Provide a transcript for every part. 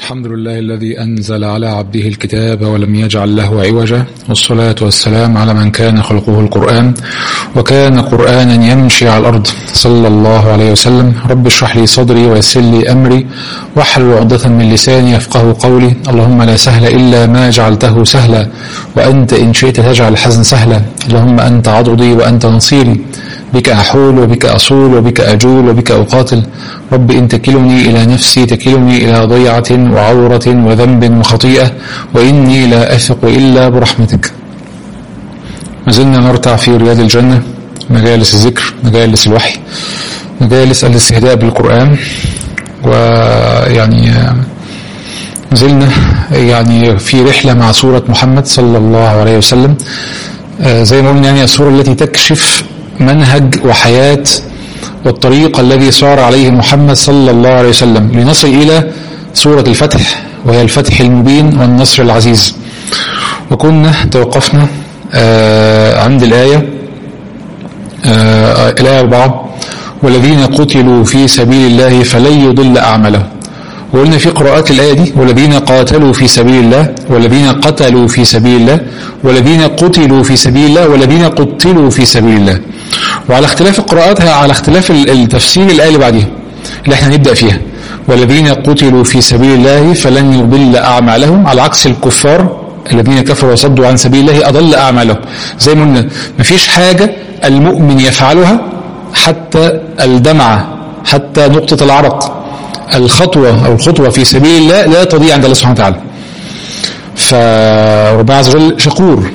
الحمد لله الذي أنزل على عبده الكتاب ولم يجعل له عوجا والصلاة والسلام على من كان خلقه القرآن وكان قرآنا يمشي على الأرض صلى الله عليه وسلم رب اشرح لي صدري ويسر لي أمري واحلل عقدة من لساني يفقه قولي اللهم لا سهل إلا ما جعلته سهلا وأنت إن شئت تجعل الحزن سهلا اللهم أنت عضدي وأنت نصيري بك أحول وبك أصول وبك أجول وبك أقاتل رب إن تكلني إلى نفسي تكلني إلى ضيعة وعورة وذنب وخطيئة وإني لا أثق إلا برحمتك ما زلنا نرتع في رياض الجنة مجالس الذكر مجالس الوحي مجالس الاستهداء بالقرآن ويعني زلنا يعني في رحلة مع سورة محمد صلى الله عليه وسلم زي ما قلنا يعني السورة التي تكشف منهج وحياة والطريق الذي صار عليه محمد صلى الله عليه وسلم لنصل إلى سورة الفتح وهي الفتح المبين والنصر العزيز وكنا توقفنا عند الآية الآية أربعة والذين قتلوا في سبيل الله فلن يضل أعمالهم وقلنا في قراءات الآية دي والذين قاتلوا في سبيل الله والذين قتلوا في سبيل الله والذين قتلوا في سبيل الله والذين قتلوا في سبيل الله وعلى اختلاف القراءات على اختلاف التفسير الآية اللي بعديها اللي احنا هنبدأ فيها والذين قتلوا في سبيل الله فلن يضل أعمالهم على عكس الكفار الذين كفروا وصدوا عن سبيل الله أضل أعمالهم زي ما قلنا مفيش حاجة المؤمن يفعلها حتى الدمعة حتى نقطة العرق الخطوة أو الخطوة في سبيل الله لا تضيع عند الله سبحانه وتعالى فربنا عز وجل شكور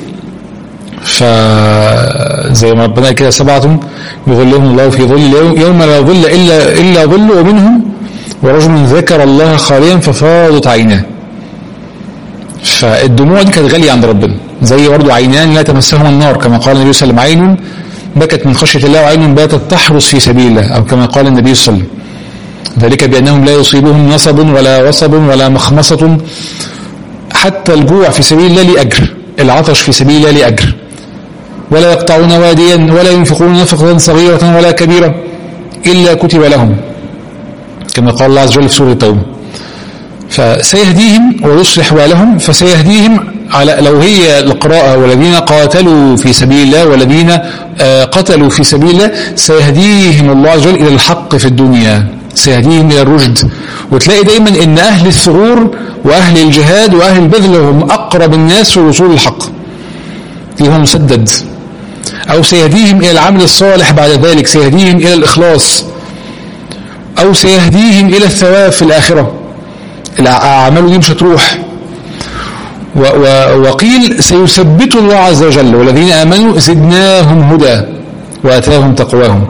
فزي ما ربنا كده سبعة يظلهم الله في ظل يوم لا ظل إلا, إلا ظل ومنهم ورجل ذكر الله خاليا ففاضت عيناه فالدموع دي كانت غالية عند ربنا زي برضه عينان لا تمسهما النار كما قال النبي صلى الله عليه وسلم عين بكت من خشية الله وعين باتت تحرس في سبيل الله أو كما قال النبي صلى الله عليه وسلم ذلك بأنهم لا يصيبهم نصب ولا وصب ولا مخمصة حتى الجوع في سبيل الله لأجر العطش في سبيل الله لأجر ولا يقطعون واديا ولا ينفقون نفقة صغيرة ولا كبيرة إلا كتب لهم كما قال الله عز وجل في سورة التوبة فسيهديهم ويصلح بالهم فسيهديهم على لو هي القراءة والذين قاتلوا في سبيل الله والذين قتلوا في سبيل الله سيهديهم الله عز وجل إلى الحق في الدنيا سيهديهم إلى الرشد وتلاقي دايما ان أهل الثغور وأهل الجهاد وأهل البذل هم أقرب الناس في الوصول للحق فيهم مسدد أو سيهديهم إلى العمل الصالح بعد ذلك سيهديهم إلى الإخلاص أو سيهديهم إلى الثواب في الآخرة الأعمال دي مش هتروح وقيل سيثبت الله عز وجل والذين آمنوا زدناهم هدى وآتاهم تقواهم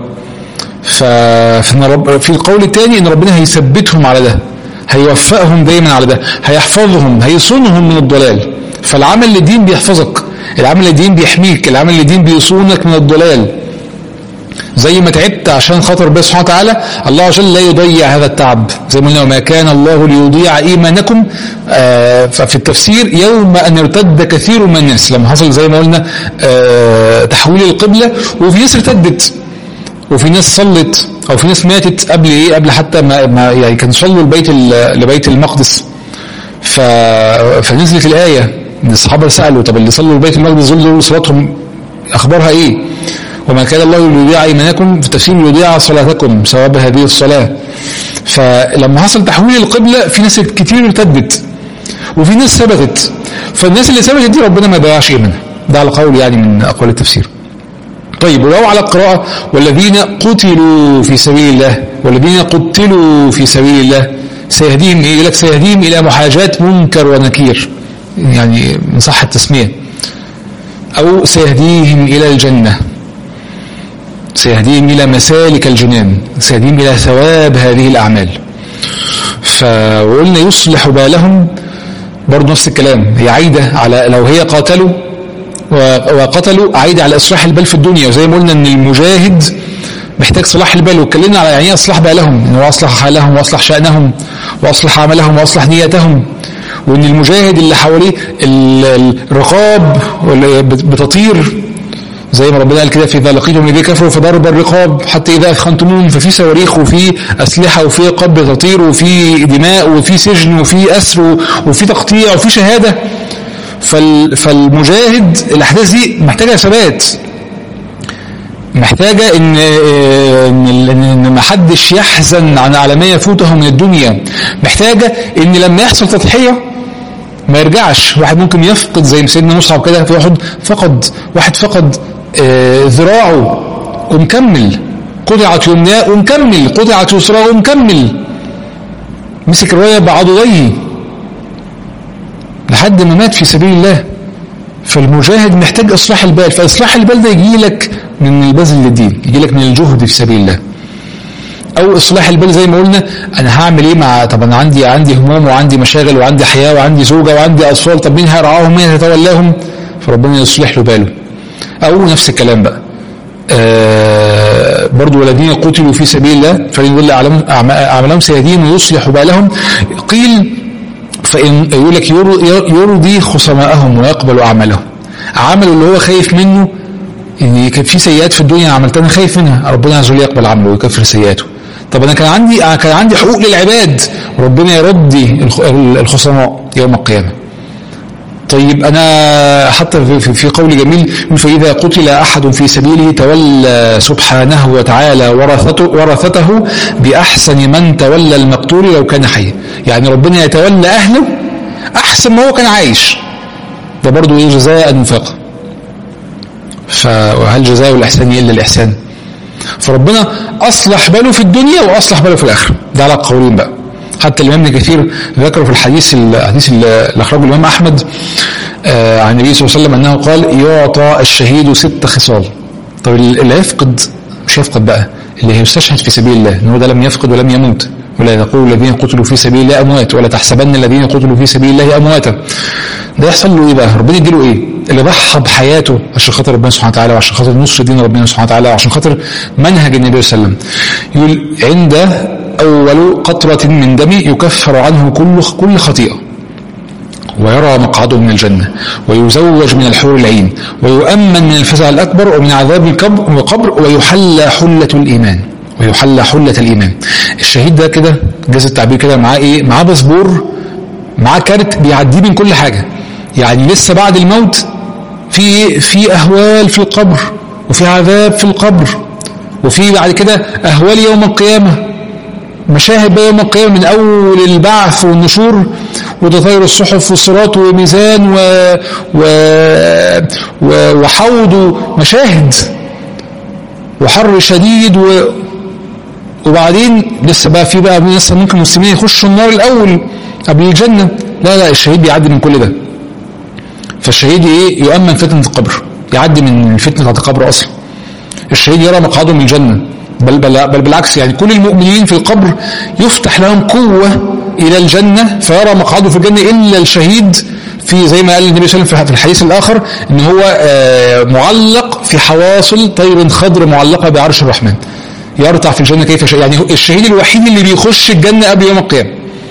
ففي القول الثاني ان ربنا هيثبتهم على ده هيوفقهم دايما على ده هيحفظهم هيصونهم من الضلال فالعمل للدين بيحفظك العمل للدين بيحميك العمل للدين بيصونك من الضلال زي ما تعبت عشان خاطر ربنا سبحانه وتعالى الله عز وجل لا يضيع هذا التعب زي ما قلنا وما كان الله ليضيع ايمانكم آه ففي التفسير يوم ان ارتد كثير من الناس لما حصل زي ما قلنا آه تحويل القبله وفي ناس ارتدت وفي ناس صلت او في ناس ماتت قبل ايه قبل حتى ما, ما يعني كانوا صلوا لبيت لبيت المقدس ف فنزلت الايه ان الصحابه سالوا طب اللي صلوا لبيت المقدس دول دول صلاتهم اخبارها ايه؟ وما كان الله ليضيع ايمانكم في تفسير يضيع صلاتكم ثواب هذه الصلاه فلما حصل تحويل القبله في ناس كتير ارتدت وفي ناس ثبتت فالناس اللي ثبتت دي ربنا ما ضيعش ايمانها ده على قول يعني من اقوال التفسير طيب ولو على القراءة والذين قتلوا في سبيل الله والذين قتلوا في سبيل الله سيهديهم إيه لك سيهديهم إلى محاجات منكر ونكير يعني من صح التسمية أو سيهديهم إلى الجنة سيهديهم إلى مسالك الجنان سيهديهم إلى ثواب هذه الأعمال فقلنا يصلح بالهم برضه نفس الكلام هي عايدة على لو هي قاتلوا وقتلوا عايدة على إصلاح البال في الدنيا وزي ما قلنا أن المجاهد محتاج صلاح البال واتكلمنا على يعني اصلاح بالهم انه اصلح حالهم واصلح شانهم واصلح عملهم واصلح نيتهم وان المجاهد اللي حواليه الرقاب واللي بتطير زي ما ربنا قال كده في إذا لقيتم الذين كفروا فضرب الرقاب حتى إذا أثخنتموهم ففي صواريخ وفي أسلحة وفي قبل تطير وفي دماء وفي سجن وفي أسر وفي تقطيع وفي شهادة فال فالمجاهد الأحداث دي محتاجة ثبات محتاجة إن إن إن ما حدش يحزن عن على ما يفوته من الدنيا محتاجة إن لما يحصل تضحية ما يرجعش واحد ممكن يفقد زي سيدنا مصعب كده في واحد فقد واحد فقد آه ذراعه ومكمل قطعت يمناه ومكمل قطعت يسراه ومكمل مسك الرايه بعضديه لحد ما مات في سبيل الله فالمجاهد محتاج اصلاح البال فاصلاح البال ده يجي لك من البذل للدين يجي لك من الجهد في سبيل الله او اصلاح البال زي ما قلنا انا هعمل ايه مع طب انا عندي عندي هموم وعندي مشاغل وعندي حياه وعندي زوجه وعندي اطفال طب مين هيرعاهم مين هيتولاهم فربنا يصلح له باله او نفس الكلام بقى آه برضو والذين قتلوا في سبيل الله فليضل اعمالهم سيهديهم ويصلح بالهم قيل فإن يقول لك يرضي خصماءهم ويقبل أعمالهم عمل اللي هو خايف منه ان كان في سيئات في الدنيا عملتها انا خايف منها ربنا عز وجل يقبل عمله ويكفر سيئاته طب انا كان عندي كان عندي حقوق للعباد ربنا يرضي الخصماء يوم القيامه طيب انا حتى في قول جميل فاذا قتل احد في سبيله تولى سبحانه وتعالى ورثته, ورثته باحسن من تولى المقتول لو كان حيا يعني ربنا يتولى اهله احسن ما هو كان عايش ده برضه ايه جزاء وفاقا فهل جزاء الاحسان الا الاحسان فربنا اصلح باله في الدنيا واصلح باله في الاخره ده على قولين بقى حتى الامام ابن كثير ذكره في الحديث الحديث اللي اخرجه الامام احمد آه عن النبي صلى الله عليه وسلم انه قال يعطى الشهيد ست خصال طب اللي يفقد مش يفقد بقى اللي هيستشهد في سبيل الله ان هو ده لم يفقد ولم يموت ولا تقول الذين قتلوا في سبيل الله اموات ولا تحسبن الذين قتلوا في سبيل الله امواتا ده يحصل له ايه بقى ربنا يديله ايه اللي ضحى بحياته عشان خاطر ربنا سبحانه وتعالى وعشان خاطر نصر دين ربنا سبحانه وتعالى وعشان خاطر منهج النبي صلى الله عليه وسلم يقول عند اول قطره من دم يكفر عنه كل كل خطيئه ويرى مقعده من الجنة ويزوج من الحور العين ويؤمن من الفزع الأكبر ومن عذاب القبر ويحلى حلة الإيمان ويحلى حلة الإيمان الشهيد ده كده جاز التعبير كده معاه إيه معاه باسبور معاه كارت بيعديه من كل حاجة يعني لسه بعد الموت في في أهوال في القبر وفي عذاب في القبر وفي بعد كده أهوال يوم القيامة مشاهد بقى يوم القيامة من أول البعث والنشور وتطير الصحف والصراط وميزان و... و... و... وحوض مشاهد وحر شديد و... وبعدين لسه بقى في بقى لسه ممكن المسلمين يخشوا النار الأول قبل الجنة لا لا الشهيد بيعدي من كل ده فالشهيد ايه يؤمن فتنة القبر يعدي من فتنة القبر أصلا الشهيد يرى مقعده من الجنة بل, بل, بل بالعكس يعني كل المؤمنين في القبر يفتح لهم قوة إلى الجنة فيرى مقعده في الجنة إلا الشهيد في زي ما قال النبي صلى الله عليه وسلم في الحديث الآخر إن هو معلق في حواصل طير خضر معلقة بعرش الرحمن يرتع في الجنة كيف شاء يعني الشهيد الوحيد اللي بيخش الجنة قبل يوم القيامة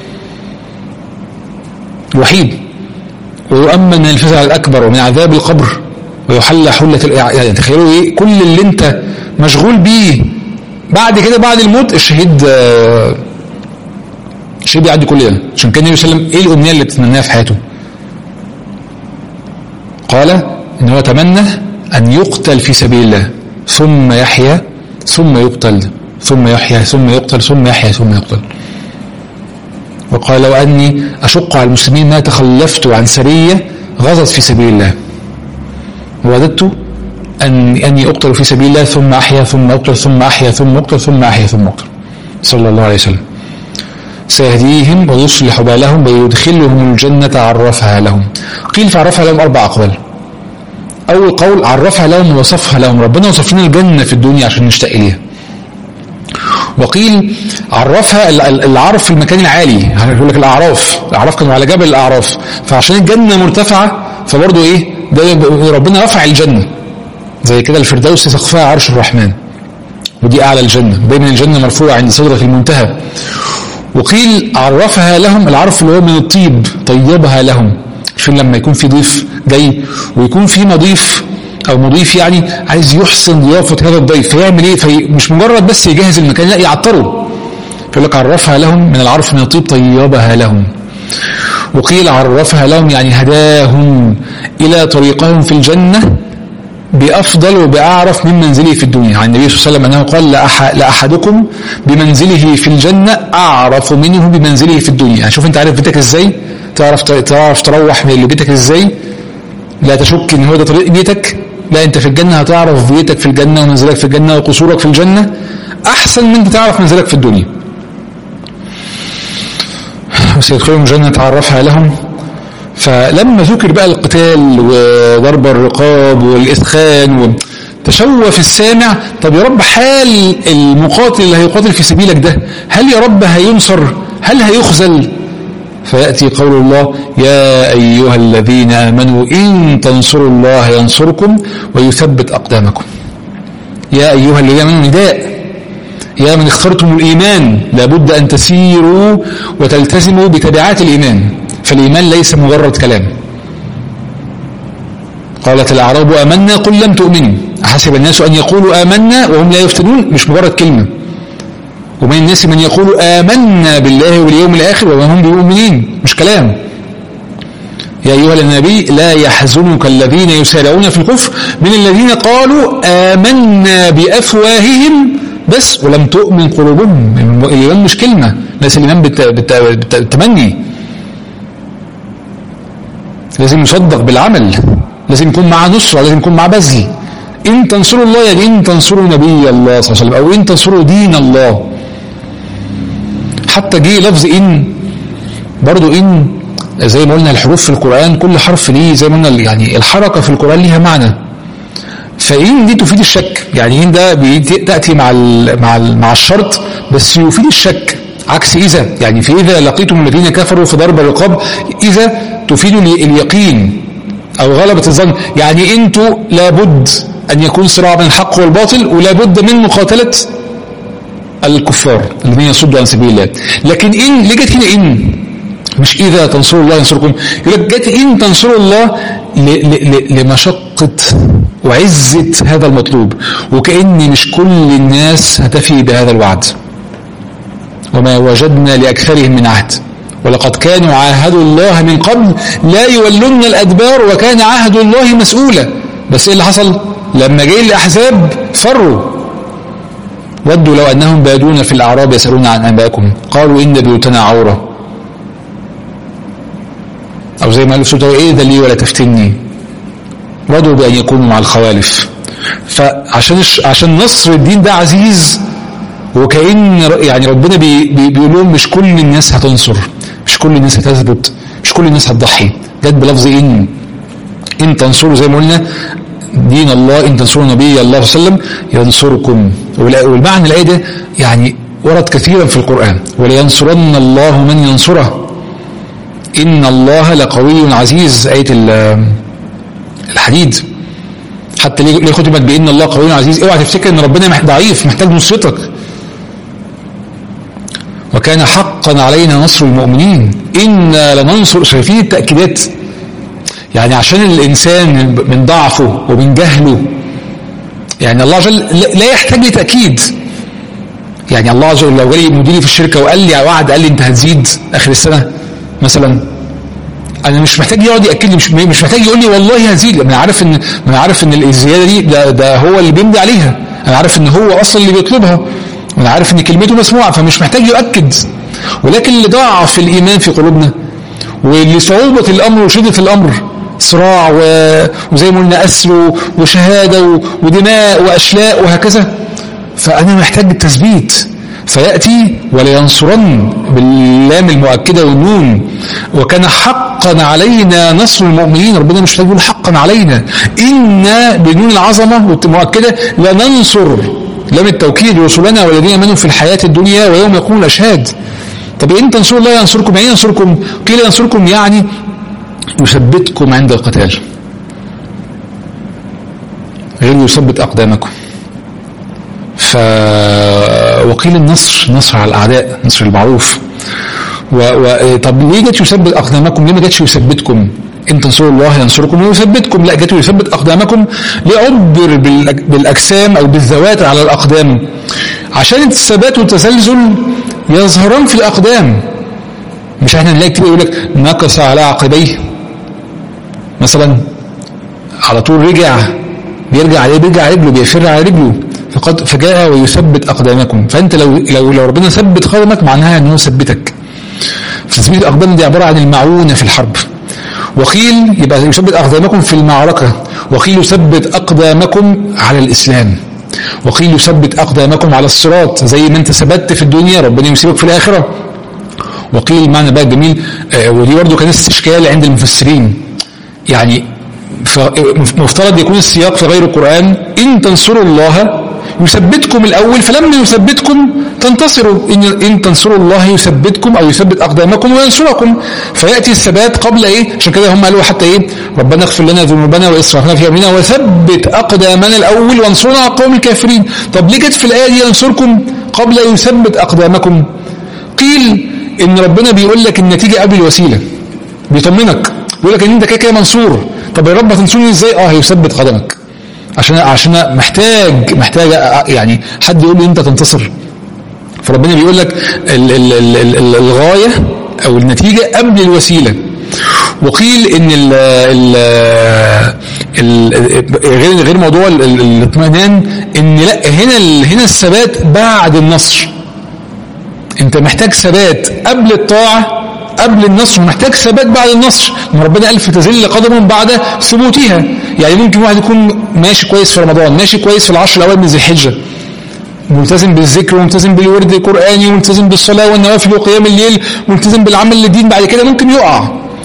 الوحيد ويؤمن من الفزع الأكبر ومن عذاب القبر ويحلى حلة يعني تخيلوا إيه كل اللي أنت مشغول بيه بعد كده بعد الموت الشهيد الشهيد بيعدي كل ده عشان كان النبي صلى الله عليه وسلم ايه الامنيه اللي بتتمناها في حياته قال ان هو تمنى ان يقتل في سبيل الله ثم يحيا ثم يقتل ثم يحيا ثم يقتل ثم يحيا ثم يقتل وقال لو اني اشق على المسلمين ما تخلفت عن سريه غزت في سبيل الله ووددت أن أني أقتل في سبيل الله ثم أحيا ثم أقتل ثم أحيا ثم أقتل ثم أحيا ثم أقتل صلى الله عليه وسلم سيهديهم ويصلح بالهم ويدخلهم الجنة عرفها لهم قيل فعرفها لهم أربع أقوال أول قول عرفها لهم ووصفها لهم ربنا وصف لنا الجنة في الدنيا عشان نشتاق إليها وقيل عرفها العرف في المكان العالي يقول لك الأعراف الأعراف كانوا على جبل الأعراف فعشان الجنة مرتفعة فبرضه إيه ده ربنا رفع الجنة زي كده الفردوس سقفها عرش الرحمن ودي أعلى الجنة دايما الجنة مرفوعة عند صدرة المنتهى وقيل عرفها لهم العرف اللي هو من الطيب طيبها لهم عشان لما يكون في ضيف جاي ويكون في مضيف او مضيف يعني عايز يحسن ضيافه هذا الضيف فيعمل ايه في مش مجرد بس يجهز المكان لا يعطره فيقول لك عرفها لهم من العرف من الطيب طيبها لهم وقيل عرفها لهم يعني هداهم الى طريقهم في الجنه بافضل وباعرف من منزله في الدنيا عن النبي صلى الله عليه وسلم انه قال لأح لاحدكم بمنزله في الجنه اعرف منه بمنزله في الدنيا يعني شوف انت عارف بيتك ازاي تعرف تعرف تروح من اللي بيتك ازاي لا تشك ان هو ده طريق بيتك لا انت في الجنه هتعرف بيتك في الجنه ومنزلك في الجنه وقصورك في الجنه احسن من انت تعرف منزلك في الدنيا وسيدخلهم الجنه تعرفها لهم فلما ذكر بقى القتال وضرب الرقاب والإسخان تشوف السامع طب يا رب حال المقاتل اللي هيقاتل في سبيلك ده هل يا رب هينصر هل هيخذل فيأتي قول الله يا أيها الذين آمنوا إن تنصروا الله ينصركم ويثبت أقدامكم يا أيها الذين آمنوا نداء يا من اخترتم الإيمان لابد أن تسيروا وتلتزموا بتبعات الإيمان فالإيمان ليس مجرد كلام قالت الأعراب آمنا قل لم تؤمنوا أحسب الناس أن يقولوا آمنا وهم لا يفتنون مش مجرد كلمة ومن الناس من يقول آمنا بالله واليوم الآخر وما هم بمؤمنين مش كلام يا أيها النبي لا يحزنك الذين يسارعون في الكفر من الذين قالوا آمنا بأفواههم بس ولم تؤمن قلوبهم الإيمان مش كلمة ليس الإيمان بالتمني لازم يصدق بالعمل لازم يكون معاه نصرة لازم يكون معاه بذل إن تنصروا الله يعني إن تنصروا نبي الله صلى الله عليه وسلم أو إن تنصروا دين الله حتى جه لفظ إن برضو إن زي ما قلنا الحروف في القرآن كل حرف ليه زي ما قلنا يعني الحركة في القرآن ليها معنى فإن دي تفيد الشك يعني إن ده تأتي مع ال مع ال مع الشرط بس يفيد الشك عكس إذا يعني في إذا لقيتم الذين كفروا في ضرب الرقاب إذا تفيد اليقين أو غلبة الظن يعني أنتوا لابد أن يكون صراع بين الحق والباطل ولابد من مقاتلة الكفار الذين يصدوا عن سبيل الله لكن إن ليه جت هنا إن مش إذا تنصروا الله ينصركم يقول لك جت إن تنصروا الله لمشقة وعزة هذا المطلوب وكأن مش كل الناس هتفي بهذا الوعد وما وجدنا لأكثرهم من عهد ولقد كانوا عاهدوا الله من قبل لا يولون الأدبار وكان عهد الله مسؤولا بس إيه اللي حصل لما جاي الأحزاب فروا ودوا لو أنهم بادون في الأعراب يسألون عن أنبائكم قالوا إن بيوتنا عورة أو زي ما قالوا سورة إيه ذا لي ولا تفتني رضوا بأن يكونوا مع الخوالف فعشان عشان نصر الدين ده عزيز وكأن يعني ربنا بي بي بيقول لهم مش كل الناس هتنصر مش كل الناس هتثبت مش كل الناس هتضحي جت بلفظ إن إن تنصروا زي ما قلنا دين الله إن تنصروا نبي الله صلى الله عليه وسلم ينصركم والمعنى الآية ده يعني ورد كثيرا في القرآن ولينصرن الله من ينصره إن الله لقوي عزيز آية الحديد حتى ليه ختمت بإن الله قوي عزيز اوعى تفتكر إن ربنا ضعيف محتاج نصرتك وكان حقا علينا نصر المؤمنين إنا لننصر شايفين التأكيدات يعني عشان الإنسان من ضعفه ومن جهله يعني الله عز وجل لا يحتاج لتأكيد يعني الله عز وجل لو جالي مديري في الشركة وقال لي وعد قال لي أنت هتزيد آخر السنة مثلا انا مش محتاج يقعد ياكد لي مش مش محتاج يقول لي والله هزيد انا عارف ان انا عارف ان الزياده دي ده, ده هو اللي بيمضي عليها انا عارف ان هو اصلا اللي بيطلبها انا عارف ان كلمته مسموعه فمش محتاج يؤكد ولكن اللي ضعف الايمان في قلوبنا ولصعوبه الامر وشده الامر صراع و... وزي ما قلنا اسر وشهاده ودماء واشلاء وهكذا فانا محتاج التثبيت فيأتي ولينصرن باللام المؤكدة والنون وكان حقا علينا نصر المؤمنين ربنا مش يقول حقا علينا إنا بنون العظمة والمؤكدة لننصر لام التوكيد رسلنا والذين امنوا في الحياة الدنيا ويوم يقوم الأشهاد طب إن تنصروا الله ينصركم يعني ينصركم قيل ينصركم يعني يثبتكم عند القتال غير يثبت أقدامكم ف وقيل النصر نصر على الأعداء نصر المعروف و... و... طب ليه جت يثبت أقدامكم ليه ما جتش يثبتكم ان تنصروا الله ينصركم ويثبتكم لا جاته يثبت اقدامكم ليعبر بالأج- بالاجسام او بالذوات على الاقدام عشان الثبات والتزلزل يظهران في الاقدام مش احنا نلاقي كتير يقول لك نكص على عقبيه مثلا على طول رجع بيرجع عليه بيرجع على رجله بيفر على رجله فقد فجاء ويثبت اقدامكم فانت لو لو لو ربنا ثبت قدمك معناها ان هو ثبتك فتثبيت الاقدام دي عباره عن المعونه في الحرب وقيل يبقى يثبت اقدامكم في المعركه وقيل يثبت اقدامكم على الاسلام وقيل يثبت اقدامكم على الصراط زي ما انت ثبت في الدنيا ربنا يسيبك في الاخره وقيل المعنى بقى جميل آه، ودي برضه كان استشكال عند المفسرين يعني ف- مفترض يكون السياق في غير القرآن إن تنصروا الله يثبتكم الأول فلما يثبتكم تنتصروا إن, إن تنصروا الله يثبتكم أو يثبت أقدامكم وينصركم فيأتي الثبات قبل إيه عشان كده هم قالوا حتى إيه ربنا اغفر لنا ذنوبنا وإسرافنا في أمرنا وثبت أقدامنا الأول وانصرنا على القوم الكافرين طب ليه جت في الآية دي ينصركم قبل يثبت أقدامكم قيل إن ربنا بيقول لك النتيجة قبل الوسيلة بيطمنك بيقول لك ان انت كده كده منصور طب يا رب هتنصرني ازاي اه هيثبت قدمك عشان عشان أنا محتاج محتاج أ- يعني حد يقول لي انت تنتصر فربنا بيقول لك ال ال ال ال ال الغايه او النتيجه قبل الوسيله وقيل ان ال ال ال غير غير موضوع ال- ال- الاطمئنان ان لا هنا ال- هنا الثبات بعد النصر انت محتاج ثبات قبل الطاعة قبل النصر ومحتاج ثبات بعد النصر ما ربنا قال فتزل قدم بعد ثبوتها يعني ممكن واحد يكون ماشي كويس في رمضان ماشي كويس في العشر الاوائل من ذي الحجه ملتزم بالذكر وملتزم بالورد القراني وملتزم بالصلاه والنوافل وقيام الليل وملتزم بالعمل للدين بعد كده ممكن يقع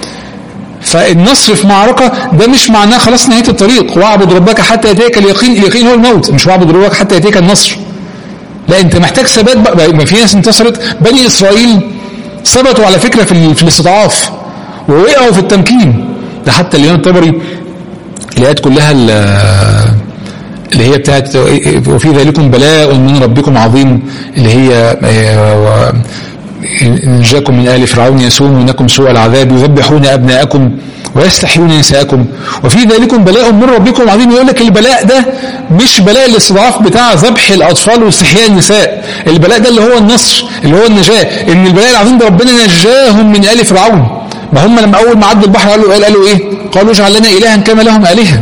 فالنصر في معركة ده مش معناه خلاص نهاية الطريق واعبد ربك حتى يأتيك اليقين اليقين هو الموت مش واعبد ربك حتى يأتيك النصر لا انت محتاج ثبات بقى ما في ناس انتصرت بني اسرائيل ثبتوا على فكره في ال- في الاستضعاف ووقعوا في التمكين ده حتى الامام الطبري الايات كلها ال- اللي هي بتاعت وفي ذلكم بلاء من ربكم عظيم اللي هي آه، و- إن جاكم من آل فرعون يسومونكم سوء العذاب يذبحون أبناءكم ويستحيون نساءكم وفي ذلكم بلاء من ربكم عظيم يقول لك البلاء ده مش بلاء الاستضعاف بتاع ذبح الأطفال واستحياء النساء البلاء ده اللي هو النصر اللي هو النجاة إن البلاء العظيم ده ربنا نجاهم من آل فرعون ما هم لما أول ما عدوا البحر قالوا قال قالوا إيه قالوا اجعل لنا إلها كما لهم آلهة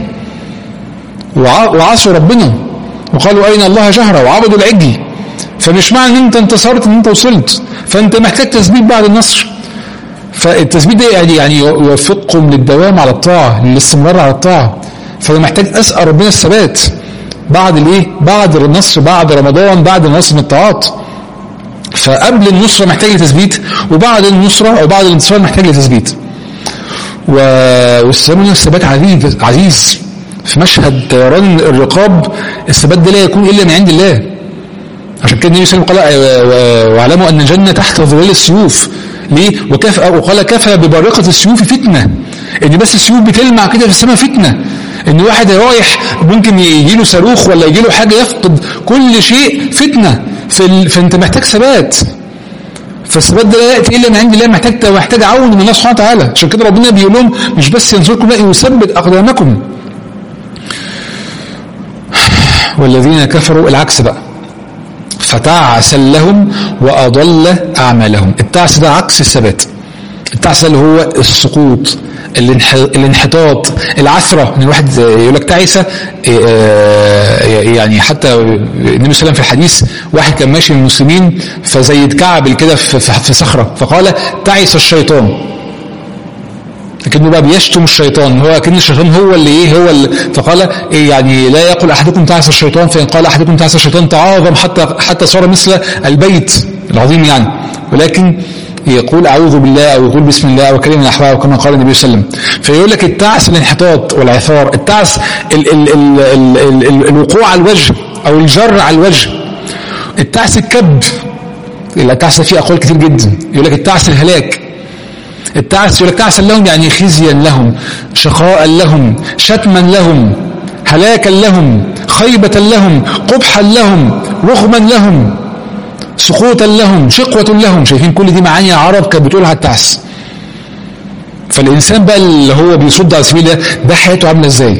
وع- وعصوا ربنا وقالوا أين الله جهرة وعبدوا العجل فمش معنى ان انت انتصرت ان انت وصلت فانت محتاج تثبيت بعد النصر فالتثبيت ده يعني يعني يوفقكم للدوام على الطاعه للاستمرار على الطاعه فانا محتاج اسال ربنا الثبات بعد الايه بعد النصر بعد رمضان بعد النصر من الطاعات فقبل النصرة محتاج لتثبيت وبعد النصرة أو بعد الانتصار محتاج لتثبيت و... والثبات الثبات عزيز عزيز في مشهد طيران الرقاب الثبات ده لا يكون إلا من عند الله عشان كده النبي صلى الله عليه وسلم قال و- واعلموا ان الجنه تحت ظلال السيوف ليه وكفى وقال كفى ببارقه السيوف فتنه ان بس السيوف بتلمع كده في السماء فتنه ان واحد رايح ممكن يجي له صاروخ ولا يجي له حاجه يفقد كل شيء فتنه في ال... فانت محتاج ثبات فالثبات ده لا ياتي الا من عند الله محتاج محتاج عون من الله سبحانه وتعالى عشان كده ربنا بيقول لهم مش بس ينصركم لا يثبت اقدامكم والذين كفروا العكس بقى فتعس لهم وأضل أعمالهم التعس ده عكس الثبات التعس ده اللي هو السقوط الانح- الانحطاط العثرة ان الواحد يقول لك تعسة آه، يعني حتى النبي صلى الله عليه وسلم في الحديث واحد كان ماشي من المسلمين فزي اتكعبل كده في في- في صخرة فقال تعس الشيطان لكنه بقى بيشتم الشيطان هو كان الشيطان هو اللي ايه هو اللي فقال إيه يعني لا يقول احدكم تعس الشيطان فان قال احدكم تعس الشيطان تعاظم حتى حتى صار مثل البيت العظيم يعني ولكن يقول اعوذ بالله او يقول بسم الله او كلمه الاحرار كما قال النبي صلى الله عليه وسلم فيقول لك التعس الانحطاط والعثار التعس ال ال ال ال ال ال الوقوع على الوجه او الجر على الوجه التعس الكب التعس فيه اقوال كتير جدا يقول لك التعس الهلاك التعس يقول لك تعسا لهم يعني خزيا لهم شقاء لهم شتما لهم هلاكا لهم خيبة لهم قبحا لهم رغما لهم سقوطا لهم شقوة لهم شايفين كل دي معاني عرب كانت بتقولها التعس فالإنسان بقى اللي هو بيصد على سبيل الله ده حياته عاملة ازاي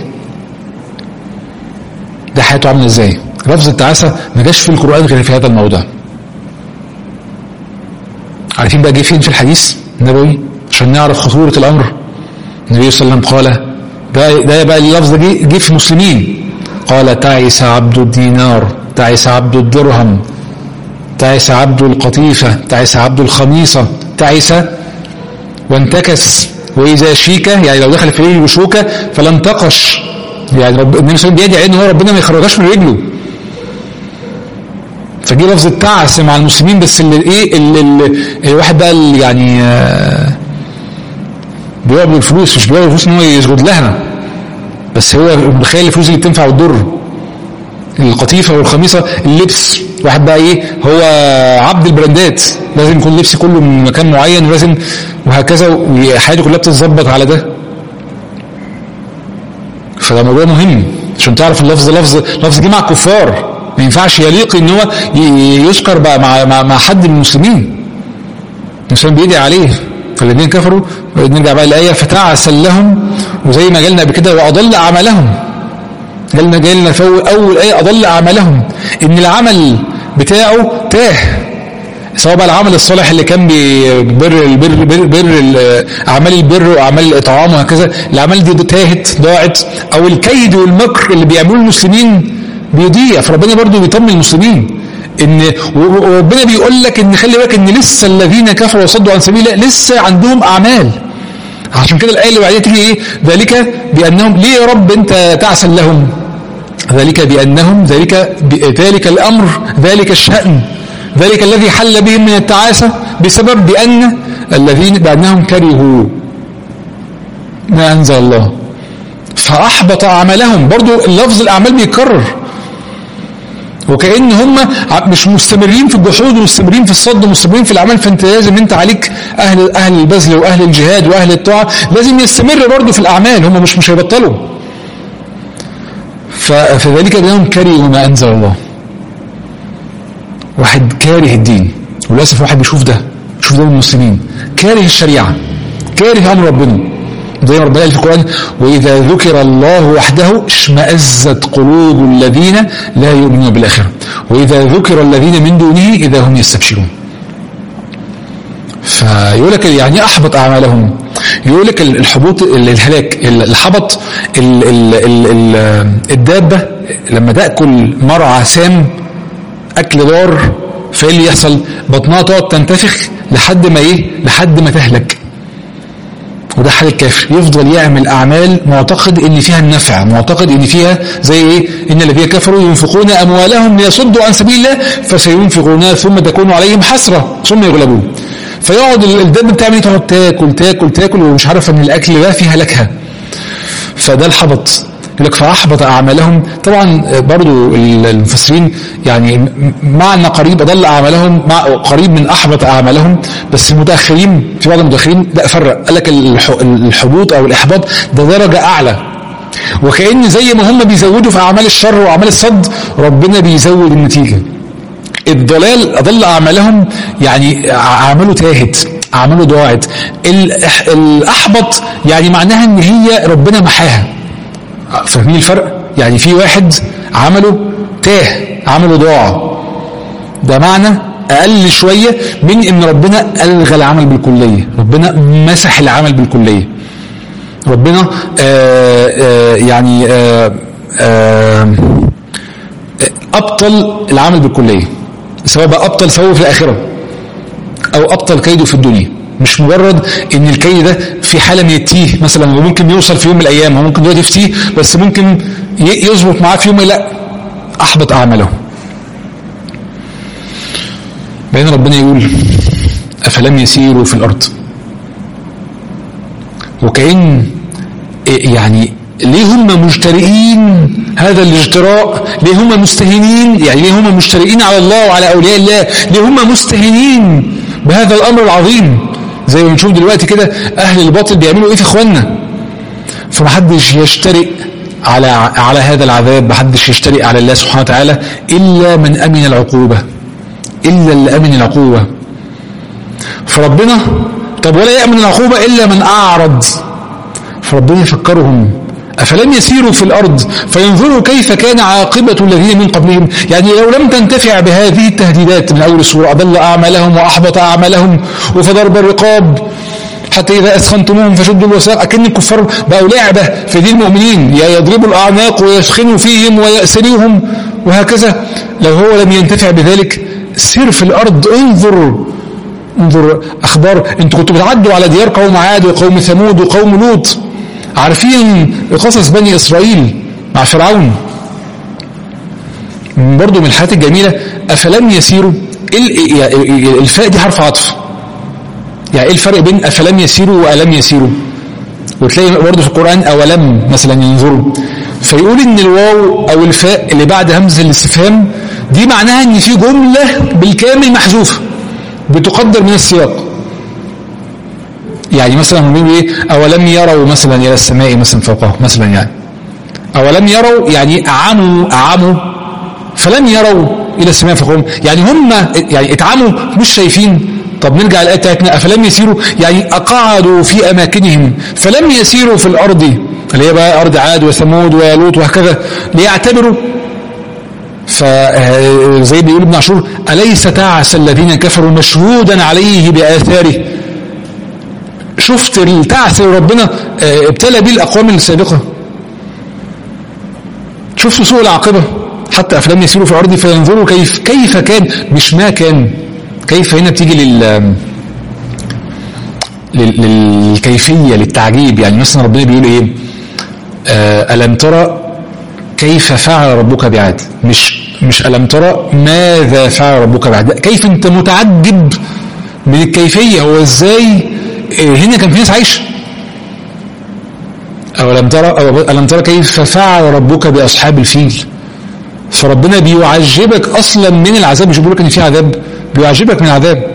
ده حياته عاملة ازاي لفظ التعاسة ما جاش في القرآن غير في هذا الموضوع عارفين بقى جه فين في الحديث النبوي عشان نعرف خطورة الأمر النبي صلى الله عليه وسلم قال ده, ده بقى اللفظ ده جه جه في المسلمين قال تعس عبد الدينار تعس عبد الدرهم تعس عبد القطيفة تعس عبد الخميصة تعس وانتكس وإذا شيك يعني لو دخل في رجله شوكة فلم تقش يعني رب النبي صلى الله عليه وسلم بيدعي ان هو ربنا ما يخرجهاش من رجله فجي لفظ التعس مع المسلمين بس اللي ايه اللي, اللي الواحد بقى اللي يعني آه بيقبض الفلوس مش بيقبض الفلوس ان هو يسجد لها بس هو متخيل الفلوس اللي بتنفع وتضر القطيفه والخميصه اللبس واحد بقى ايه هو عبد البراندات لازم يكون لبسي كله من مكان معين ولازم وهكذا وحياته كلها بتتظبط على ده فده موضوع مهم عشان تعرف اللفظ لفظ لفظ جه مع الكفار ما ينفعش يليق ان هو يذكر بقى مع, مع, مع حد من المسلمين الانسان بيدعي عليه فالذين كفروا نرجع بقى الايه فتعسا لهم وزي ما جالنا قبل كده واضل اعمالهم جالنا جالنا في اول ايه اضل اعمالهم ان العمل بتاعه تاه سواء بقى العمل الصالح اللي كان ببر البر بر, بر اعمال البر واعمال الاطعام وهكذا الاعمال دي تاهت ضاعت او الكيد والمكر اللي بيعملوه المسلمين بيضيع فربنا برضو بيطمن المسلمين ان وربنا بيقول لك ان خلي بالك ان لسه الذين كفروا وصدوا عن سبيل الله لسه عندهم اعمال عشان كده الايه اللي بعدها تيجي ايه ذلك بانهم ليه يا رب انت تعسل لهم ذلك بانهم ذلك ذلك الامر ذلك الشان ذلك الذي حل بهم من التعاسه بسبب بان الذين بانهم كرهوا ما انزل الله فاحبط اعمالهم برضو اللفظ الاعمال بيتكرر وكأن هم مش مستمرين في الجحود ومستمرين في الصد ومستمرين في الأعمال فأنت لازم أنت عليك أهل أهل البذل وأهل الجهاد وأهل الطاعة لازم يستمر برضه في الأعمال هم مش مش هيبطلوا فذلك أنهم كرهوا ما أنزل الله واحد كاره الدين وللأسف واحد بيشوف ده بيشوف ده من المسلمين كاره الشريعة كاره أمر ربنا زي ما ربنا قال في القرآن وإذا ذكر الله وحده اشمأزت قلوب الذين لا يؤمنون بالآخرة وإذا ذكر الذين من دونه إذا هم يستبشرون فيقول لك يعني أحبط أعمالهم يقول لك الحبوط الهلاك الحبط ال ال ال ال الدابة لما تأكل مرعى سام أكل ضار فإيه اللي يحصل بطنها تقعد تنتفخ لحد ما إيه لحد ما تهلك وده حال الكافر يفضل يعمل أعمال معتقد إن فيها النفع معتقد إن فيها زي إيه إن الذين كفروا ينفقون أموالهم ليصدوا عن سبيل الله فسينفقونها ثم تكون عليهم حسرة ثم يغلبون فيقعد الدم بتعمل تقعد تاكل تاكل تاكل ومش عارف ان الاكل ده فيه هلكها فده الحبط يقول لك فاحبط اعمالهم طبعا برضو المفسرين يعني معنى قريب اضل اعمالهم مع قريب من احبط اعمالهم بس المتاخرين في بعض المتاخرين لا فرق قال لك الحبوط او الاحباط ده درجه اعلى وكأن زي ما هم بيزودوا في اعمال الشر واعمال الصد ربنا بيزود النتيجه الضلال أضل أعمالهم يعني أعماله تاهت أعماله ضاعت الأحبط يعني معناها إن هي ربنا محاها فاهمين الفرق؟ يعني في واحد عمله تاه عمله ضاع ده معنى أقل شوية من إن ربنا ألغى العمل بالكلية ربنا مسح العمل بالكلية ربنا آآ آآ يعني آآ أبطل العمل بالكلية سواء بقى أبطل ثوابه في الآخرة أو أبطل كيده في الدنيا مش مجرد ان الكيد ده في حالة من التيه مثلا وممكن يوصل في يوم من الأيام هو ممكن دلوقتي في تيه بس ممكن يظبط معاه في يوم لا أحبط أعماله بين ربنا يقول أفلم يسيروا في الأرض وكأن يعني ليه هم مجترئين هذا الاجتراء ليه هم مستهينين يعني ليه هم مجترئين على الله وعلى أولياء الله ليه هم مستهينين بهذا الأمر العظيم زي ما بنشوف دلوقتي كده أهل الباطل بيعملوا إيه في إخواننا فمحدش يجترئ على على هذا العذاب محدش يجترئ على الله سبحانه وتعالى إلا من أمن العقوبة إلا اللي أمن العقوبة فربنا طب ولا يأمن العقوبة إلا من أعرض فربنا يفكرهم أفلم يسيروا في الأرض فينظروا كيف كان عاقبة الذين من قبلهم يعني لو لم تنتفع بهذه التهديدات من أول السورة أضل أعمالهم وأحبط أعمالهم وفضرب الرقاب حتى إذا أسخنتموهم فشدوا الوثاق أكن الكفار بقوا لعبة في دين المؤمنين يضربوا الأعناق ويسخنوا فيهم ويأسريهم وهكذا لو هو لم ينتفع بذلك سير في الأرض انظر انظر أخبار انتوا كنتوا بتعدوا على ديار قوم عاد وقوم ثمود وقوم لوط عارفين قصص بني إسرائيل مع فرعون برضو من الحاجات الجميلة أفلم يسيروا الفاء دي حرف عطف يعني ايه الفرق بين أفلم يسيروا وألم يسيروا وتلاقي برضه في القرآن أولم مثلا ينظروا فيقول ان الواو او الفاء اللي بعد همزة الاستفهام دي معناها ان في جملة بالكامل محذوفة بتقدر من السياق يعني مثلا هم ايه اولم يروا مثلا الى السماء مثلا فوقهم مثلا يعني اولم يروا يعني اعموا اعموا فلم يروا الى السماء فوقهم يعني هم يعني اتعموا مش شايفين طب نرجع الآية بتاعتنا أفلم يسيروا يعني أقعدوا في أماكنهم فلم يسيروا في الأرض اللي هي بقى أرض عاد وثمود ولوط وهكذا ليعتبروا فزي بيقول ابن عاشور أليس تعس الذين كفروا مشهودا عليه بآثاره شفت التعس اللي ربنا ابتلى به الأقوام السابقة شفت سوء العاقبة حتى أفلام يسيروا في الأرض فينظروا كيف كيف كان مش ما كان كيف هنا بتيجي لل للكيفية للتعجيب يعني مثلا ربنا بيقول ايه آه ألم ترى كيف فعل ربك بعاد مش مش ألم ترى ماذا فعل ربك بعاد كيف انت متعجب من الكيفية هو ازاي هنا كان في ناس عايشة أو ألم ترى أو ألم ترى كيف فعل ربك بأصحاب الفيل فربنا بيعجبك أصلا من العذاب مش بيقول لك إن في عذاب بيعجبك من العذاب